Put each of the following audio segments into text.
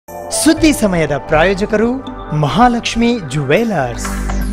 ಸುದ್ದಿ ಸಮಯದ ಪ್ರಾಯೋಜಕರು Mahalakshmi jewellers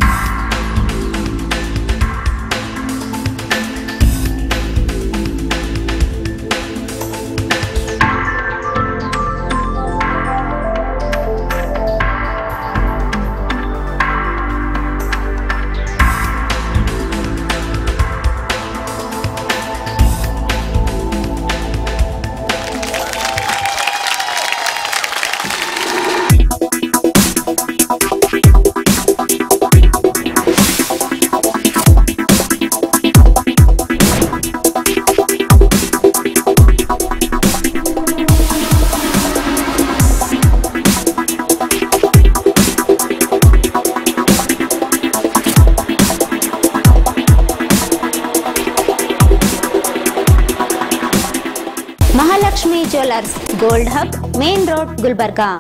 Mahalakshmi jewellers gold hub main road Gulbarga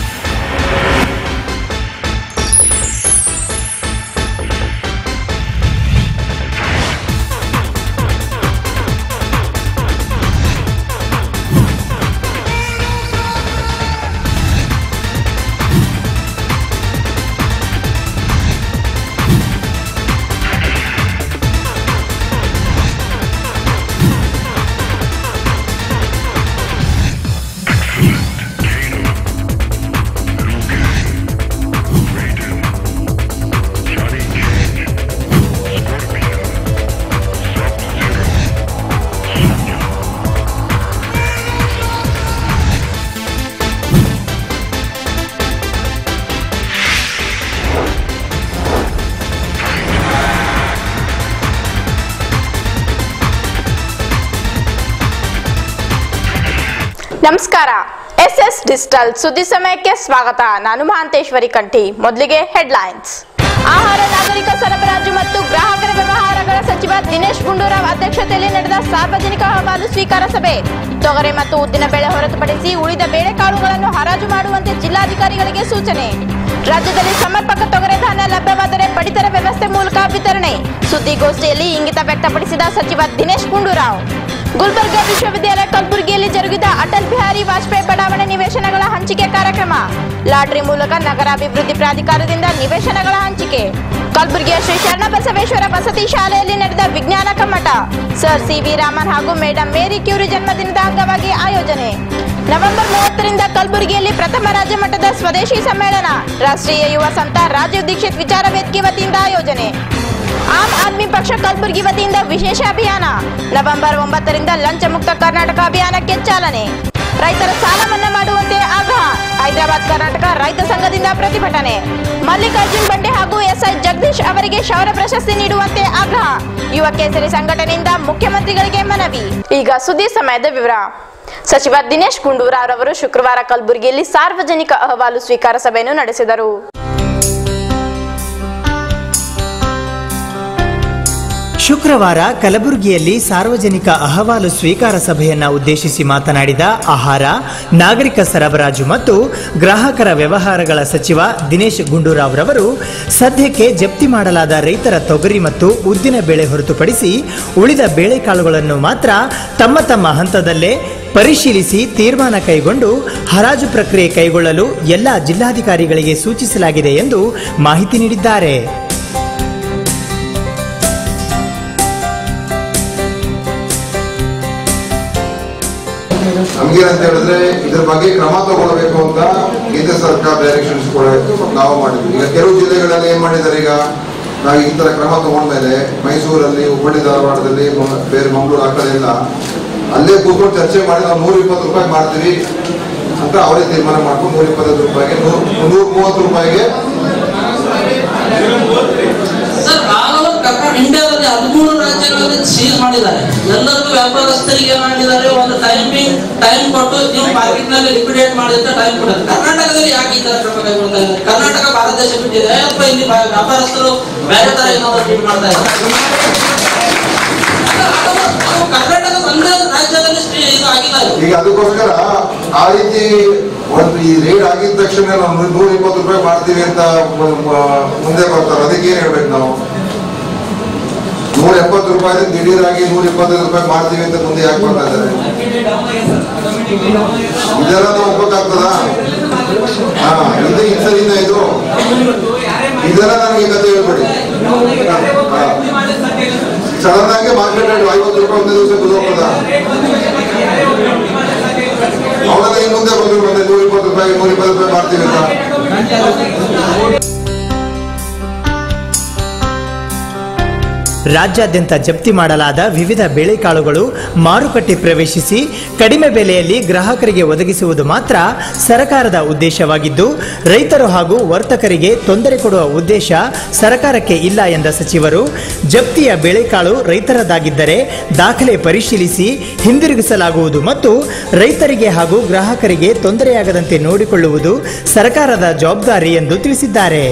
ನಮಸ್ಕಾರ ಎಸ್ ಎಸ್ ಡಿಜಿಟಲ್ ಸುದ್ದಿ ಸಮಯಕ್ಕೆ ಸ್ವಾಗತ ನಾನು ಮಹಾಂತೇಶ್ವರಿ ಕಂಠಿ ಮೊದಲಿಗೆ ಹೆಡ್ಲೈನ್ಸ್ ಆಹಾರ ನಾಗರಿಕ ಸರಬರಾಜು ಮತ್ತು ಗ್ರಾಹಕರ ವ್ಯವಹಾರಗಳ ಸಚಿವ ದಿನೇಶ್ ಗುಂಡೂರಾವ್ ಅಧ್ಯಕ್ಷತೆಯಲ್ಲಿ ನಡೆದ ಸಾರ್ವಜನಿಕ ಅಹವಾಲು ಸ್ವೀಕಾರ ಸಭೆ ತೊಗರೆ ಮತ್ತು ಉದ್ದಿನ ಬೆಳೆ ಹೊರತುಪಡಿಸಿ ಉಳಿದ ಬೇಳೆಕಾಳುಗಳನ್ನು ಹರಾಜು ಮಾಡುವಂತೆ ಜಿಲ್ಲಾಧಿಕಾರಿಗಳಿಗೆ ಸೂಚನೆ ರಾಜ್ಯದಲ್ಲಿ ಸಮರ್ಪಕ ತೊಗರೆ ಧಾನ್ಯ ಲಭ್ಯವಾದರೆ ಪಡಿತರ ವ್ಯವಸ್ಥೆ ಮೂಲಕ ವಿತರಣೆ ಸುದ್ದಿಗೋಷ್ಠಿಯಲ್ಲಿ ಇಂಗಿತ ವ್ಯಕ್ತಪಡಿಸಿದ ಸಚಿವ ದಿನೇಶ್ ಗುಂಡೂರಾವ್ ಗುಲ್ಬರ್ಗಾ ವಿಶ್ವವಿದ್ಯಾಲಯ ಕಲಬುರಗಿಯಲ್ಲಿ ಜರುಗಿದ ಅಟಲ್ ಬಿಹಾರಿ ವಾಜಪೇಯಿ ಬಡಾವಣೆ ನಿವೇಶನಗಳ ಹಂಚಿಕೆ ಕಾರ್ಯಕ್ರಮ ಲಾಟರಿ ಮೂಲಕ ನಗರಾಭಿವೃದ್ಧಿ ಪ್ರಾಧಿಕಾರದಿಂದ ನಿವೇಶನಗಳ ಹಂಚಿಕೆ ಕಲಬುರಗಿಯ ಶ್ರೀ ಶರಣಬಸವೇಶ್ವರ ವಸತಿ ಶಾಲೆಯಲ್ಲಿ ನಡೆದ ವಿಜ್ಞಾನ ಕಮ್ಮಟ ಸರ್ ಸಿ ವಿ ರಾಮನ್ ಹಾಗೂ ಮೇಡಂ ಮೇರಿ ಕ್ಯೂರಿ ಜನ್ಮದಿನದ ಅಂಗವಾಗಿ ಆಯೋಜನೆ ನವೆಂಬರ್ ಮೂವತ್ತರಿಂದ ಕಲಬುರಗಿಯಲ್ಲಿ ಪ್ರಥಮ ರಾಜ್ಯ ಮಟ್ಟದ ಸ್ವದೇಶಿ ಸಮ್ಮೇಳನ ರಾಷ್ಟ್ರೀಯ ಯುವ ಸಂತ ರಾಜೀವ್ ದೀಕ್ಷಿತ್ ವಿಚಾರ ವೇದಿಕೆ ವತಿಯಿಂದ ಆಯೋಜನೆ ಆಮ್ ಆದ್ಮಿ ಪಕ್ಷ ಕಲಬುರಗಿ ವತಿಯಿಂದ ವಿಶೇಷ ಅಭಿಯಾನ ನವೆಂಬರ್ ಒಂಬತ್ತರಿಂದ ಲಂಚ ಮುಕ್ತ ಕರ್ನಾಟಕ ಅಭಿಯಾನಕ್ಕೆ ಚಾಲನೆ ರೈತರ ಸಾಲ ಮನ್ನಾ ಮಾಡುವಂತೆ ಆಗ್ರಹ ಹೈದರಾಬಾದ್ ಕರ್ನಾಟಕ ರೈತ ಸಂಘದಿಂದ ಪ್ರತಿಭಟನೆ ಮಲ್ಲಿಕಾರ್ಜುನ್ ಬಂಡೆ ಹಾಗೂ ಎಸ್ಐ ಜಗದೀಶ್ ಅವರಿಗೆ ಶೌರ್ಯ ಪ್ರಶಸ್ತಿ ನೀಡುವಂತೆ ಆಗ್ರಹ ಯುವ ಕೇಸರಿ ಸಂಘಟನೆಯಿಂದ ಮುಖ್ಯಮಂತ್ರಿಗಳಿಗೆ ಮನವಿ ಈಗ ಸುದ್ದಿ ಸಮಯದ ವಿವರ ಸಚಿವ ದಿನೇಶ್ ಗುಂಡೂರಾವ್ ರವರು ಶುಕ್ರವಾರ ಕಲಬುರಗಿಯಲ್ಲಿ ಸಾರ್ವಜನಿಕ ಅಹವಾಲು ಸ್ವೀಕಾರ ಸಭೆಯನ್ನು ನಡೆಸಿದರು ಶುಕ್ರವಾರ ಕಲಬುರಗಿಯಲ್ಲಿ ಸಾರ್ವಜನಿಕ ಅಹವಾಲು ಸ್ವೀಕಾರ ಸಭೆಯನ್ನ ಉದ್ದೇಶಿಸಿ ಮಾತನಾಡಿದ ಆಹಾರ ನಾಗರಿಕ ಸರಬರಾಜು ಮತ್ತು ಗ್ರಾಹಕರ ವ್ಯವಹಾರಗಳ ಸಚಿವ ದಿನೇಶ್ ಗುಂಡೂರಾವ್ ರವರು ಸದ್ಯಕ್ಕೆ ಜಪ್ತಿ ಮಾಡಲಾದ ರೈತರ ತೊಗರಿ ಮತ್ತು ಉದ್ದಿನ ಬೆಳೆ ಹೊರತುಪಡಿಸಿ ಉಳಿದ ಬೇಳೆಕಾಳುಗಳನ್ನು ಮಾತ್ರ ತಮ್ಮ ತಮ್ಮ ಹಂತದಲ್ಲೇ ಪರಿಶೀಲಿಸಿ ತೀರ್ಮಾನ ಕೈಗೊಂಡು ಹರಾಜು ಪ್ರಕ್ರಿಯೆ ಕೈಗೊಳ್ಳಲು ಎಲ್ಲ ಜಿಲ್ಲಾಧಿಕಾರಿಗಳಿಗೆ ಸೂಚಿಸಲಾಗಿದೆ ಎಂದು ಮಾಹಿತಿ ನೀಡಿದ್ದಾರೆ ನಮ್ಗೇನಂತ ಹೇಳಿದ್ರೆ ಇದ್ರ ಬಗ್ಗೆ ಕ್ರಮ ತಗೊಳ್ಬೇಕು ಅಂತ ಕೇಂದ್ರ ಸರ್ಕಾರ ಡೈರೆಕ್ಷನ್ಸ್ ಕೊಡಬೇಕು ನಾವು ಮಾಡಿದ್ವಿ ಈಗ ಕೆಲವು ಜಿಲ್ಲೆಗಳಲ್ಲಿ ಏನ್ ಮಾಡಿದ್ದಾರೆ ಈಗ ನಾವು ಈ ತರ ಕ್ರಮ ತಗೊಂಡ್ಮೇಲೆ ಮೈಸೂರಲ್ಲಿ ಹುಬ್ಬಳ್ಳಿ ಧಾರವಾಡದಲ್ಲಿ ಮ- ಬೇರೆ ಮಂಗಳೂರು ಆ ಕಡೆ ಎಲ್ಲ ಅಲ್ಲೇ ಕೂತ್ಕೊಂಡು ಚರ್ಚೆ ಮಾಡಿ ನಾವು ನೂರ ಇಪ್ಪತ್ತು ರೂಪಾಯಿ ಮಾಡ್ತೀವಿ ಅಂತ ಅವರೇ ತೀರ್ಮಾನ ಮಾಡ್ಕೊಂಡು ನೂರ ಇಪ್ಪತ್ತೈದು ರೂಪಾಯಿಗೆ ನೂರ ನೂರ ಮೂವತ್ತು ರೂಪಾಯಿಗೆ ಸರ್ ಆಲ್ ಓವರ್ ಕರ್ನಾಟಕ ಇಂಡಿಯಾದಲ್ಲಿ ಹದಿಮೂರು ರಾಜ್ಯಗಳಲ್ಲಿ ಸೀಲ್ ಮಾಡಿದ್ದಾರೆ ಎಲ್ಲರಿಗೂ ವ್ಯಾಪಾರಸ್ಥರಿಗೆ ಏನ್ ಮಾಡಿದ್ದಾರೆ ಒಂದು ಟೈಮಿಂಗ್ ಟೈಮ್ ಕೊಟ್ಟು ನೀವು ಮಾರ್ಕೆಟ್ ನಲ್ಲಿ ಲಿಕ್ವಿಡೇಟ್ ಮಾಡಿದ್ರೆ ಟೈಮ್ ಕೊಡುತ್ತೆ ಕರ್ನಾಟಕದಲ್ಲಿ ಯಾಕೆ ಈ ತರ ಕ್ರಮ ಕೈಗೊಳ್ತಾ ಇದ್ದಾರೆ ಕರ್ನಾಟಕ ಭಾರತ ದೇಶ ಬಿಟ್ಟಿದೆ ಅಥವಾ ಇಲ್ಲಿ ವ್ಯಾ- ವ್ಯಾಪಾರಸ್ಥರು ಬೇರೆ ತರ ಏನಾದ್ರು ಟ್ರೀಟ್ ಮಾಡ್ತಾ ಇದ್ದಾರೆ ನಾವು ಕರ್ನಾಟಕ ಒಂದೇ ರಾಜ್ಯದಲ್ಲಿ ಸ್ಟೇ- ಇದು ಆಗಿಲ್ಲ ಇದು. ಈಗ ಅದಕ್ಕೋಸ್ಕರ ಆ ರೀತಿ ಒಂದು ಈ ರೇಟ್ ಆಗಿದ ತಕ್ಷಣ ನಾವು ನೂರ ಇಪ್ಪತ್ತು ರೂಪಾಯಿ ಮಾಡ್ತೀವಿ ಅಂತ ಮ- ಮ- ಮುಂದೆ ಬರ್ತಾರೆ ಅದಕ್ಕೆ ಏನ್ ಹೇಳ್ಬೇಕು ನಾವು ನೂರ ಎಪ್ಪತ್ತು ರೂಪಾಯಿ ದಿಢೀರಾಗಿ ನೂರ ಇಪ್ಪತ್ತೈದು ರೂಪಾಯಿ ಮಾಡ್ತೀವಿ ಅಂತ ಮುಂದೆ ಯಾಕೆ ಬರ್ತಾ ಇದ್ದಾರೆ ಇದೆಲ್ಲ ನಾವು ಒಪ್ಪಕ್ಕಾಗ್ತದಾ ಇದು ಸರಿನಾ ಇದು ಇದೆಲ್ಲ ನನಗೆ ಕತೆ ಹೇಳ್ಬೇಡಿ ಸಡನ್ ಆಗಿ ಮಾರ್ಕೆಟ್ ರೇಟ್ ಐವತ್ತು ರೂಪಾಯಿ ಒಂದೇ ದಿವಸ ಹೋಗ್ತದ ಅವರೆಲ್ಲ ಇನ್ನು ಮುಂದೆ ಬಂದ್ರು ಬಂದೆ ನೂರ ಇಪ್ಪತ್ತು ರೂಪಾಯಿ ನೂರ ಇಪ್ಪತ್ತು ರೂಪಾಯಿ ಮಾಡ್ತೀವಿ ಅಂತ ರಾಜ್ಯಾದ್ಯಂತ ಜಪ್ತಿ ಮಾಡಲಾದ ವಿವಿಧ ಬೇಳೆಕಾಳುಗಳು ಮಾರುಕಟ್ಟೆ ಪ್ರವೇಶಿಸಿ ಕಡಿಮೆ ಬೆಲೆಯಲ್ಲಿ ಗ್ರಾಹಕರಿಗೆ ಒದಗಿಸುವುದು ಮಾತ್ರ ಸರ್ಕಾರದ ಉದ್ದೇಶವಾಗಿದ್ದು ರೈತರು ಹಾಗೂ ವರ್ತಕರಿಗೆ ತೊಂದರೆ ಕೊಡುವ ಉದ್ದೇಶ ಸರ್ಕಾರಕ್ಕೆ ಇಲ್ಲ ಎಂದ ಸಚಿವರು ಜಪ್ತಿಯ ಬೇಳೆಕಾಳು ರೈತರದಾಗಿದ್ದರೆ ದಾಖಲೆ ಪರಿಶೀಲಿಸಿ ಹಿಂದಿರುಗಿಸಲಾಗುವುದು ಮತ್ತು ರೈತರಿಗೆ ಹಾಗೂ ಗ್ರಾಹಕರಿಗೆ ತೊಂದರೆಯಾಗದಂತೆ ನೋಡಿಕೊಳ್ಳುವುದು ಸರ್ಕಾರದ ಜವಾಬ್ದಾರಿ ಎಂದು ತಿಳಿಸಿದ್ದಾರೆ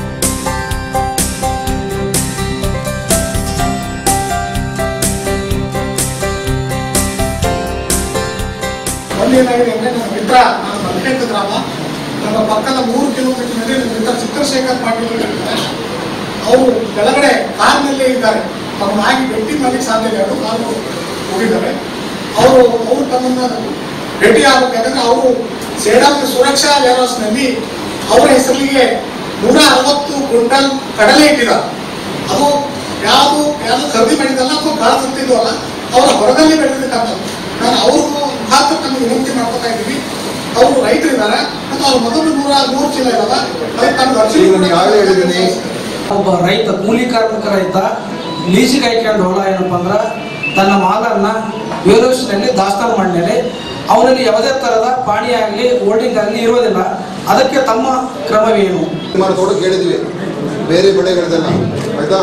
ಅಲ್ಲಿ ಏನಾಗಿದೆ ಅಂದ್ರೆ ನನ್ನ ಮಿತ್ರ ನಾನು ಮಲ್ಕೆಂಡ ಗ್ರಾಮ ನಮ್ಮ ಪಕ್ಕದ ಮೂರು ಕಿಲೋಮೀಟರ್ನಲ್ಲಿ ನನ್ನ ಮಿತ್ರ ಚಿತ್ರಶೇಖರ್ ಪಾಟೀಲ್ ಅಂತ ಇದ್ದಾರೆ ಅವರು ಕೆಳಗಡೆ ಕಾರ್ನಲ್ಲೇ ಇದ್ದಾರೆ ತಮ್ಮನ್ನಾಗಿ ಭೇಟಿ ಮಾಡ್ಲಿಕ್ಕೆ ಸಾಧ್ಯ ಇಲ್ಲ ಅವರು ಕಾರು ಹೋಗಿದ್ದಾರೆ ಅವರು ಅವರು ತಮ್ಮನ್ನ ಭೇಟಿ ಆಗಬೇಕು ಯಾಕಂದ್ರೆ ಅವರು ಸೇಡಂ ಸುರಕ್ಷಾ ವೇರ್ಹೌಸ್ನಲ್ಲಿ ಅವರ ಹೆಸರಿಗೆ ನೂರ ಅರವತ್ತು ಕ್ವಿಂಟಲ್ ಕಡಲೆ ಇಟ್ಟಿದ್ದಾರೆ ಅದು ಯಾವುದು ಯಾವುದು ಖರೀದಿ ಮಾಡಿದಲ್ಲ ಅಥವಾ ಕಾಳು ತರ್ತಿದ್ವು ಅಲ್ಲ ಅವರ ಹೊರದಲ್ಲಿ ಬೆಳೆದಿರ್ತಕ್ಕಂಥದ್ದು ನಾನು ಅವ್ರ ಮುಖಾಂತರ ನಮಗೆ ವಿನಂತಿ ಮಾಡ್ಕೊತಾ ಇದ್ದೀವಿ ಅವರು ರೈತರಿದ್ದಾರೆ ಮತ್ತು ಅವ್ರ ಮೊದಲು ನೂರ ನೂರು ಚೀಲ ಇರಲ್ಲ ಅದಕ್ಕೆ ತಮ್ಮ ಅರ್ಜಿ ಈಗ ನಾನು ಆಗಲೇ ಹೇಳಿದ್ದೀನಿ ಒಬ್ಬ ರೈತ ಕೂಲಿ ಕಾರ್ಮಿಕ ರೈತ ಲೀಸಿಗೆ ಹಾಕ್ಕೊಂಡು ಹೊಲ ಏನಪ್ಪ ಅಂದ್ರೆ ತನ್ನ ಮಾಲನ್ನ ವೇರ್ಹೌಸ್ನಲ್ಲಿ ದಾಸ್ತಾನು ಮಾಡಿದರೆ ಅವನಲ್ಲಿ ಯಾವುದೇ ಥರದ ಪಾಣಿ ಆಗಲಿ ಹೋಲ್ಡಿಂಗ್ ಆಗಲಿ ಇರೋದಿಲ್ಲ ಅದಕ್ಕೆ ತಮ್ಮ ಕ್ರಮವೇನು ಸುಮಾರು ತೋಟ ಕೇಳಿದ್ವಿ ಬೇರೆ ಬೆಳೆಗಳಿದೆಲ್ಲ ಆಯ್ತಾ